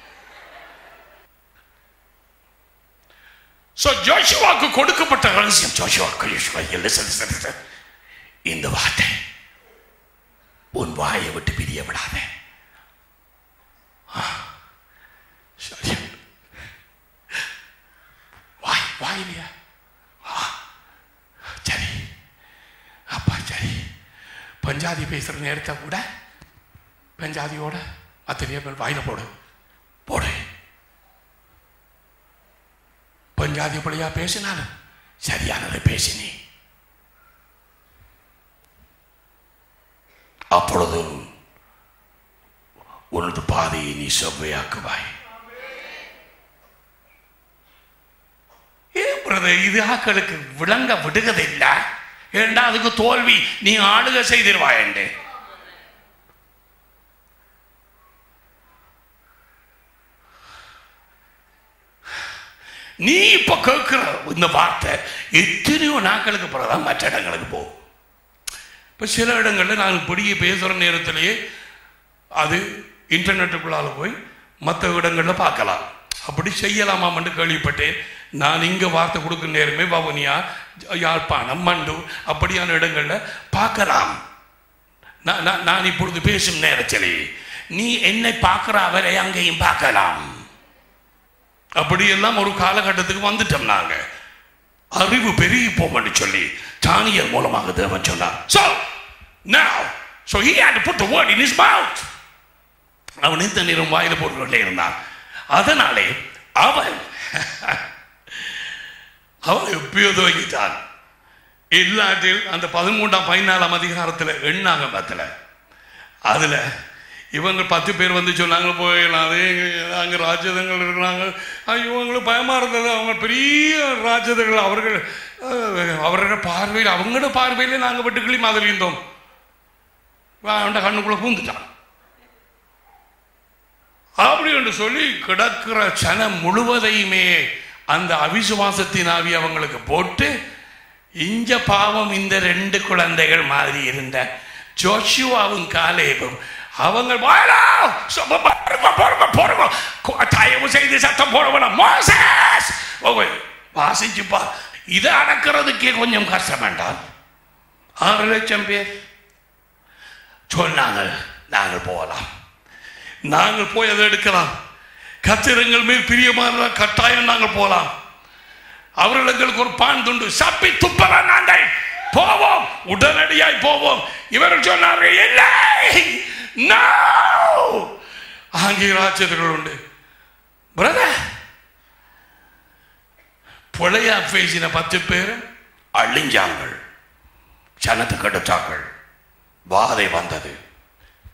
So ஜோஷுவாக்கு கொடுக்கப்பட்ட ரகசியம் ஜோஷுவா யோசுவா listen, listen, listen. இந்த வார்த்தை உன் வாயை விட்டு பிரிய விடாதே ஆ. சரி. வாய் வாய் இல்லையா ஆ. சரி அப்பா சரி பஞ்சாதி பேசுற நேரத்தை கூட பஞ்சாதியோட அத்தனையோ பேர் வாயில போடு போடு பஞ்சாதி பிள்ளையா பேசினாலும் சரியானதை பேசினி அப்பொழுது உனது பாதையை நீ செவ்வையாக்குவாய் ஏன் பிரதர் இது ஆக்களுக்கு விளங்க விடுகதில்லை ஏண்டா அதுக்கு தோல்வி நீ ஆளுக செய்திருவாய் என்று நீ இப்ப கேட்கிற இந்த வார்த்தை எத்தனையோ நாட்களுக்கு பிறகுதான் மற்ற இடங்களுக்கு போகும் இப்போ சில இடங்களில் நான் இப்படியே பேசுகிற நேரத்திலேயே அது இன்டர்நெட்டுக்குள்ளால போய் மற்ற இடங்களில் பார்க்கலாம் அப்படி செய்யலாமான்னு கேள்விப்பட்டேன் நான் இங்கே வார்த்தை கொடுக்கும் நேரமே வவுனியா யாழ்ப்பாணம் மண்டூர் அப்படியான இடங்களில் பார்க்கலாம் நான் நான் நான் இப்பொழுது பேசும் நேரத்திலே நீ என்னை பார்க்கிற அவரை அங்கேயும் பார்க்கலாம் அப்படியெல்லாம் ஒரு காலகட்டத்துக்கு வந்துட்டோம் நாங்க அறிவு பெருகி போமன்னு சொல்லி தானியல் மூலமாக தேவன் சொன்னார் so now so he had to put the word in his mouth அவன் இந்த நேரம் வாயில போட்டுக்கொண்டே இருந்தான் அதனாலே அவன் அவன் எப்பயோ துவங்கிட்டான் இல்லாட்டில் அந்த பதிமூன்றாம் பதினாலாம் அதிகாரத்தில் எண்ணாகமத்தில் அதில் இவங்க பத்து பேர் வந்து சொன்னாங்க போயிடலாம் அது அங்கே ராஜ்யதங்கள் இருக்கிறாங்க ஐயோ இவங்களுக்கு பயமாக இருந்தது அவங்க பெரிய ராஜ்யதங்கள் அவர்கள் அஹ், அவர்கள் பார்வையில் அவங்களோட பார்வையிலே நாங்கள் வெட்டுக்கிளி மாதிரி இருந்தோம் அவன் கண்ணுக்குள்ளே பூந்துட்டான் அப்படி என்று சொல்லி கிடக்கிற சனம் முழுவதையுமே அந்த அவிசுவாசத்தின் ஆவி அவங்களுக்கு போட்டு இஞ்ச பாவம் இந்த ரெண்டு குழந்தைகள் மாதிரி இருந்த ஜோஷுவாவும் காலேபும் அவங்க வாயலா, சும்மா போடுங்க, போடுங்க, போடுங்க. கொ- தயவு செய்து சத்தம் போட வேணாம் மோசஸ் ஓகே வாசிச்சுப்பா இதை அடக்கிறதுக்கே கொஞ்சம் கஷ்டம் வேண்டாம் ஆறு லட்சம் பேர் சொன்னாங்க நாங்கள் போகலாம் நாங்கள் போய் அதை எடுக்கலாம் கத்திரங்கள் மேல் பிரியமான கட்டாயம் நாங்கள் போகலாம் அவர்கள் எங்களுக்கு ஒரு பான் துண்டு சப்பி துப்பற நாங்கள் போவோம் உடனடியாய் போவோம் இவர்கள் சொன்னார்கள் இல்லை No! ஆங்கில ராட்சதர்கள் உண்டு பிரதர் பிழையா பேசின பத்து பேரும் அழிஞ்சாங்கள் சனத்துக்கு எடுத்தார்கள் வாதை வந்தது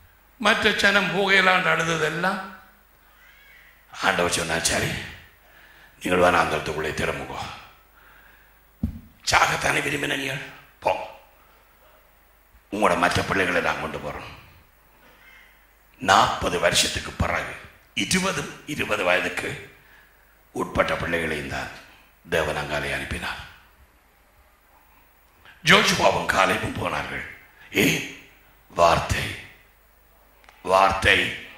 மற்ற சனம் புகையலாண்டு அழுததெல்லாம் ஆண்டவர் சொன்னார் சரி நீங்கள் வனாந்தரத்துக்குள்ளே திரும்புங்க சாகத்தானே விரும்பின நீங்கள் போ உங்களோட மற்ற பிள்ளைகளை நான் கொண்டு போகிறோம் நாற்பது வருஷத்துக்கு பிறகு இருபது இருபது வயதுக்கு உட்பட்ட பிள்ளைகளையும் தான் தேவன் அங்காலே அனுப்பினார் ஜோஜுவாவும் காலையும் போனார்கள் ஏ வார்த்தை வார்த்தை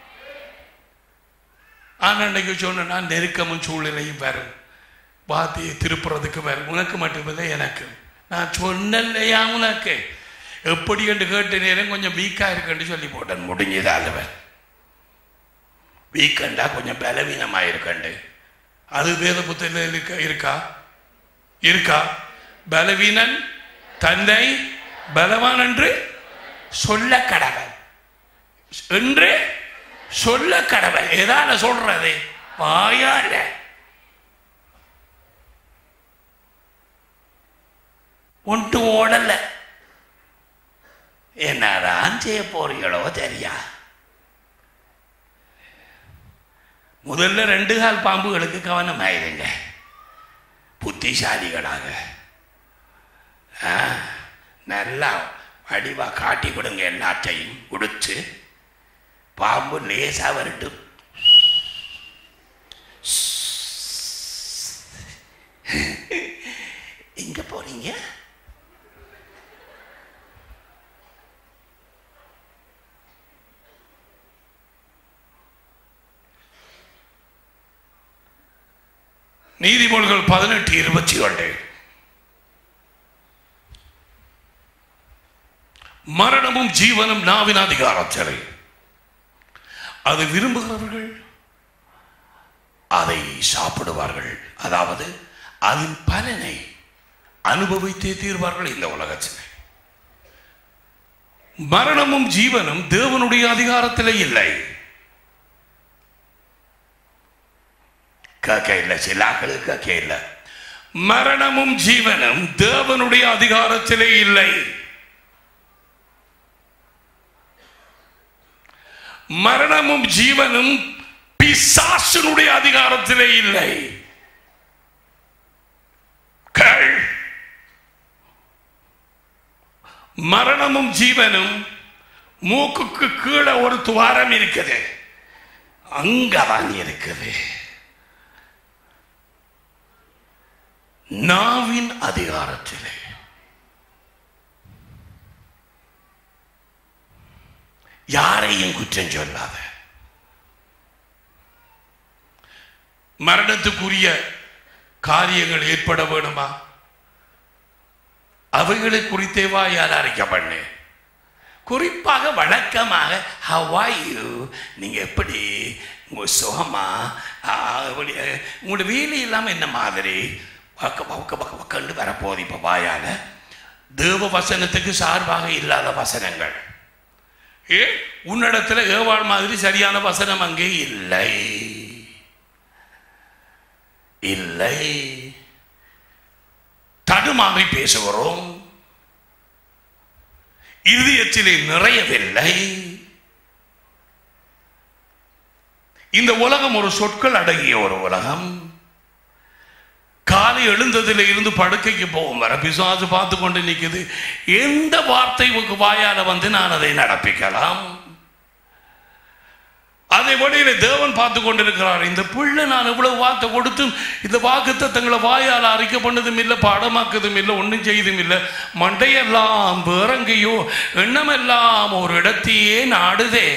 ஆனா அன்னைக்கு சொன்னா நெருக்கமும் சூழ்நிலையும் வரும் வார்த்தையை திருப்புறதுக்கு வரும் உனக்கு மட்டுமில்லை எனக்கு நான் சொன்னலையா உனக்கு எப்படி என்று கேட்ட நேரம் கொஞ்சம் வீக்கா இருக்குன்னு சொல்லி போட்டேன் முடிஞ்சதா அல்லவன் வீக்கண்டா கொஞ்சம் பலவீனமா இருக்கண்டு அது வேத புத்தகத்தில் இருக்கா இருக்கா இருக்கா பலவீனன் தன்னை பலவான் என்று சொல்ல கடவன் என்று சொல்ல கடவன் எதால சொல்றது வாயால ஒன்று ஓடல என்னதான் செய்ய போறீங்களோ தெரியா முதல்ல ரெண்டு கால் பாம்புகளுக்கு கவனமாயிருங்க புத்திசாலிகளாக ஆ, நல்லா வடிவா காட்டி கொடுங்க எல்லாத்தையும் கொடுத்து பாம்பு லேசா வரட்டும் எங்க போறீங்க நீதிமொழிகள் பதினெட்டு இருபத்தி ஒன்று மரணமும் ஜீவனும் நாவின் அதிகாரத்திலே அது விரும்புகிறவர்கள் அதை சாப்பிடுவார்கள் அதாவது அதன் பலனை அனுபவித்தே தீர்வார்கள் இந்த உலகத்தில் மரணமும் ஜீவனும் தேவனுடைய அதிகாரத்திலே இல்லை கேட்க இல்லை சிலாக்கள் கேட்க இல்லை மரணமும் ஜீவனும் தேவனுடைய அதிகாரத்திலே இல்லை மரணமும் ஜீவனும் பிசாசனுடைய அதிகாரத்திலே இல்லை கேள். மரணமும் ஜீவனும் மூக்குக்கு கீழே ஒரு துவாரம் இருக்குது அங்கதான் இருக்குது நாவின் அதிகாரத்திலே யாரையும் குற்றம் சொல்லாத மரணத்துக்குரிய காரியங்கள் ஏற்பட வேணுமா அவைகளை குறித்தே வாயால் அறிக்கை பண்ணு குறிப்பாக வழக்கமாக ஹவாயு நீங்க எப்படி உங்க சுகமா ஆ, எப்படி, உங்களோட வேலை இல்லாம என்ன மாதிரி வக்க வக்க வக்க வக்கண்டு வரப்போகுது இப்ப வாயால தேவ வசனத்துக்கு சார்பாக இல்லாத வசனங்கள் ஏ உன்னிடத்துல ஏவாள் மாதிரி சரியான வசனம் அங்கே இல்லை இல்லை தடுமாறி பேசுகிறோம் இதயத்திலே நிறையவில்லை இந்த உலகம் ஒரு சொற்கள் அடங்கிய ஒரு உலகம் காலை எழுந்ததில் இருந்து படுக்கைக்கு போகும் வர பிசாசு பார்த்து கொண்டு நிற்குது எந்த வார்த்தை உங்க வாயால வந்து நான் அதை நடப்பிக்கலாம் அதை வழியில தேவன் பார்த்து கொண்டிருக்கிறார் இந்த பிள்ளை நான் இவ்வளவு வார்த்தை கொடுத்தும் இந்த வாக்குத்தை தங்களை வாயால் அறிக்கை பண்ணதும் இல்லை பாடமாக்குதும் இல்லை ஒன்றும் செய்தும் இல்லை மண்டையெல்லாம் வேறங்கையோ எண்ணமெல்லாம் ஒரு இடத்தையே நாடுதே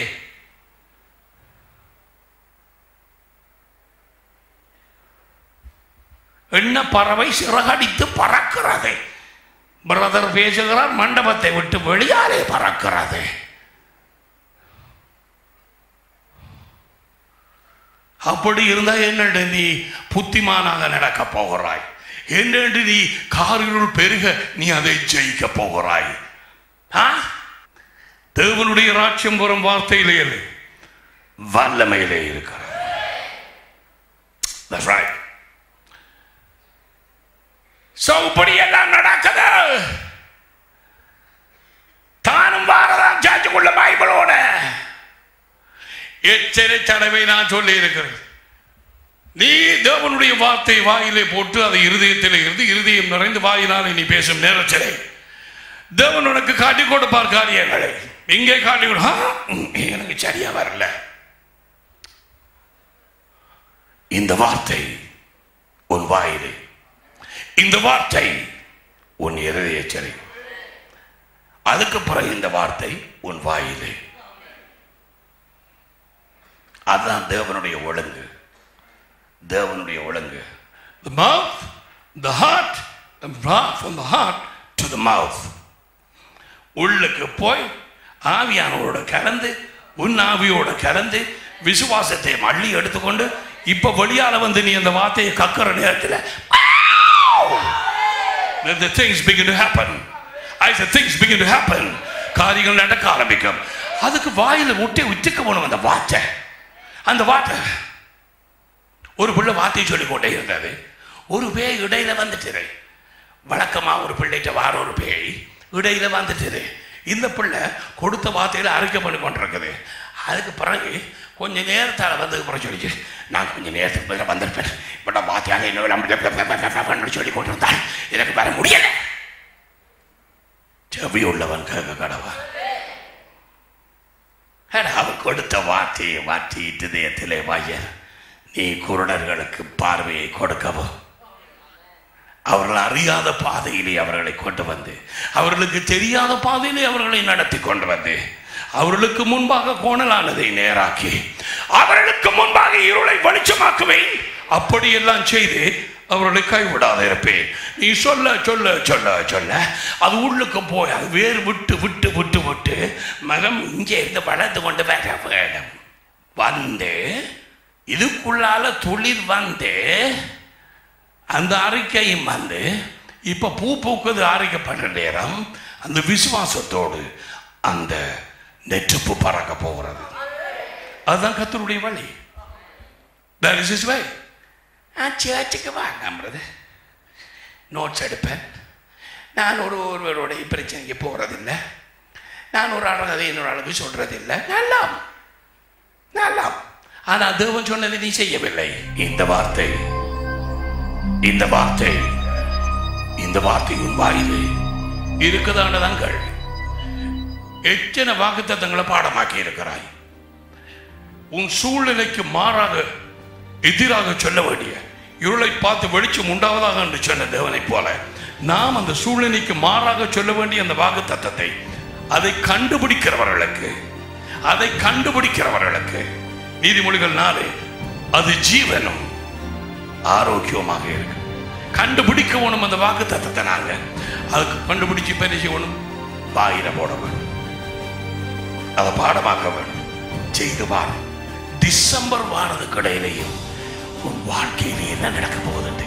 எண்ண பறவை சிறகடித்து பறக்கிறது பிரதர் பேசுகிறார் மண்டபத்தை விட்டு வெளியாலே பறக்கிறது அப்படி இருந்தா என்னண்டு நீ புத்திமானாக நடக்க போகிறாய் என்னென்று நீ காரிருள் பெருக நீ அதை ஜெயிக்க போகிறாய் ஆ? தேவனுடைய ராட்சியம் வரும் வார்த்தையிலே இல்லை வல்லமையிலே இருக்கிறது That's right. So, இப்படி எல்லாம் நடக்குது தானும் வாரதான் சாச்சுக்குள்ள பைபிளோட எச்சரி தடவை நான் சொல்லி இருக்கிறேன் நீ தேவனுடைய வார்த்தை வாயிலே போட்டு அதை இருதயத்தில் இருந்து இருதயம் நிறைந்து வாயினால் நீ பேசும் நேரத்திலே தேவன் உனக்கு காட்டி கொடுப்பார் காரியங்களை இங்கே காட்டி கொடு ஆ, ம், எனக்கு சரியா வரல இந்த வார்த்தை உன் வாயிலே இந்த வார்த்தை உன் இருதய சிறை அதுக்கு பிறகு இந்த வார்த்தை உன் வாயிலே அதுதான் தேவனுடைய ஒழுங்கு தேவனுடைய ஒழுங்கு the mouth the heart the mouth from the heart to the mouth உள்ளுக்கு போய் ஆவியானவரோட கலந்து உன் ஆவியோட கலந்து விசுவாசத்தை மள்ளி எடுத்துக்கொண்டு இப்ப வெளியால வந்து நீ அந்த வார்த்தையை கக்கிற நேரத்தில் Then the things begin to happen. I said things begin to happen. காரியங்கள் நடக்க ஆரம்பிக்கும் அதுக்கு வாயில முட்டை உச்சிக்க போகணும் அந்த வார்த்தை அந்த வார்த்தை ஒரு பிள்ளை வார்த்தை சொல்லிக் கொண்டே இருந்தது ஒரு பேய் இடையில வந்துட்டு வழக்கமா ஒரு பிள்ளைகிட்ட வார ஒரு பேய் இடையில வந்துட்டு இந்த பிள்ளை கொடுத்த வார்த்தையில அறிக்கை பண்ணி கொண்டிருக்குது அதுக்கு பிறகு கொஞ்ச நேரத்தால் வந்ததுக்கு பிறகு சொல்லிச்சு நான் கொஞ்சம் நேரத்துக்கு பிறகு வந்திருப்பேன் இப்போ வார்த்தையாக இன்னும் சொல்லி கொண்டிருந்தால் எனக்கு வர முடியல செவி உள்ளவன் கேட்க கடவா அவர் கொடுத்த வார்த்தையை மாற்றி இதயத்திலே வாயர் நீ குருடர்களுக்கு பார்வையை கொடுக்கவும் அவர்கள் அறியாத பாதையிலே அவர்களை கொண்டு வந்து அவர்களுக்கு தெரியாத பாதையிலே அவர்களை நடத்தி கொண்டு வந்து அவர்களுக்கு முன்பாக கோணலானதை நேராக்கி அவர்களுக்கு முன்பாக இருளை வெளிச்சமாக்குவேன் அப்படியெல்லாம் செய்து அவர்களை கைவிடாத இருப்பேன் நீ சொல்ல சொல்ல சொல்ல சொல்ல அது உள்ளுக்கு போய் அது வேறு விட்டு விட்டு விட்டு விட்டு மகம் இங்கே இருந்து வளர்ந்து கொண்டு வர வேணும் வந்து இதுக்குள்ளால துளிர் வந்து அந்த அறிக்கையும் வந்து இப்ப பூ பூக்குது அறிக்கைப்படுற நேரம் அந்த விசுவாசத்தோடு அந்த நெற்றுப்பு பறக்க போகிறது அதுதான் கத்தருடைய வழி that is his way நான் சேர்ச்சுக்கு வாங்கம்றது நோட்ஸ் எடுப்பேன் நான் ஒரு ஒருவரோட பிரச்சனைக்கு போறதில்லை நான் ஒரு ஆள் அதை இன்னொரு ஆளுக்கு சொல்றதில்லை நல்லா நல்லா ஆனா தேவன் சொன்னதை நீ செய்யவில்லை இந்த வார்த்தை இந்த வார்த்தை இந்த வார்த்தையின் வாயிலே இருக்குதானதாங்கள் எத்தனை வாக்குத்தத்தங்களை பாடமாக்கி இருக்கிறாய் உன் சூழ்நிலைக்கு மாறாக எதிராக சொல்ல வேண்டிய இருளை பார்த்து வெளிச்சம் உண்டாவதாக என்று சொன்ன தேவனைப் போல நாம் அந்த சூழ்நிலைக்கு மாறாக சொல்ல வேண்டிய அந்த வாக்கு தத்தத்தை அதை கண்டுபிடிக்கிறவர்களுக்கு அதை கண்டுபிடிக்கிறவர்களுக்கு நீதிமொழிகள் நாளே அது ஜீவனும் ஆரோக்கியமாக இருக்கு கண்டுபிடிக்க வேணும் அந்த வாக்கு தத்தத்தை நாங்க அதுக்கு கண்டுபிடிச்சு பெரிய செய்யணும் வாயில போட வேணும் அதை பாடமாக்க வேணும் செய்து பாரு டிசம்பர் வாரதுக்கு இடையிலையும் உன் வாழ்க்கையில என்ன நடக்க போகுது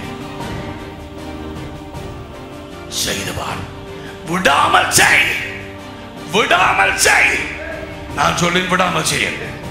செய்து பார் விடாமல் செய் விடாமல் செய் நான் சொல்லி விடாமல் செய்யுங்க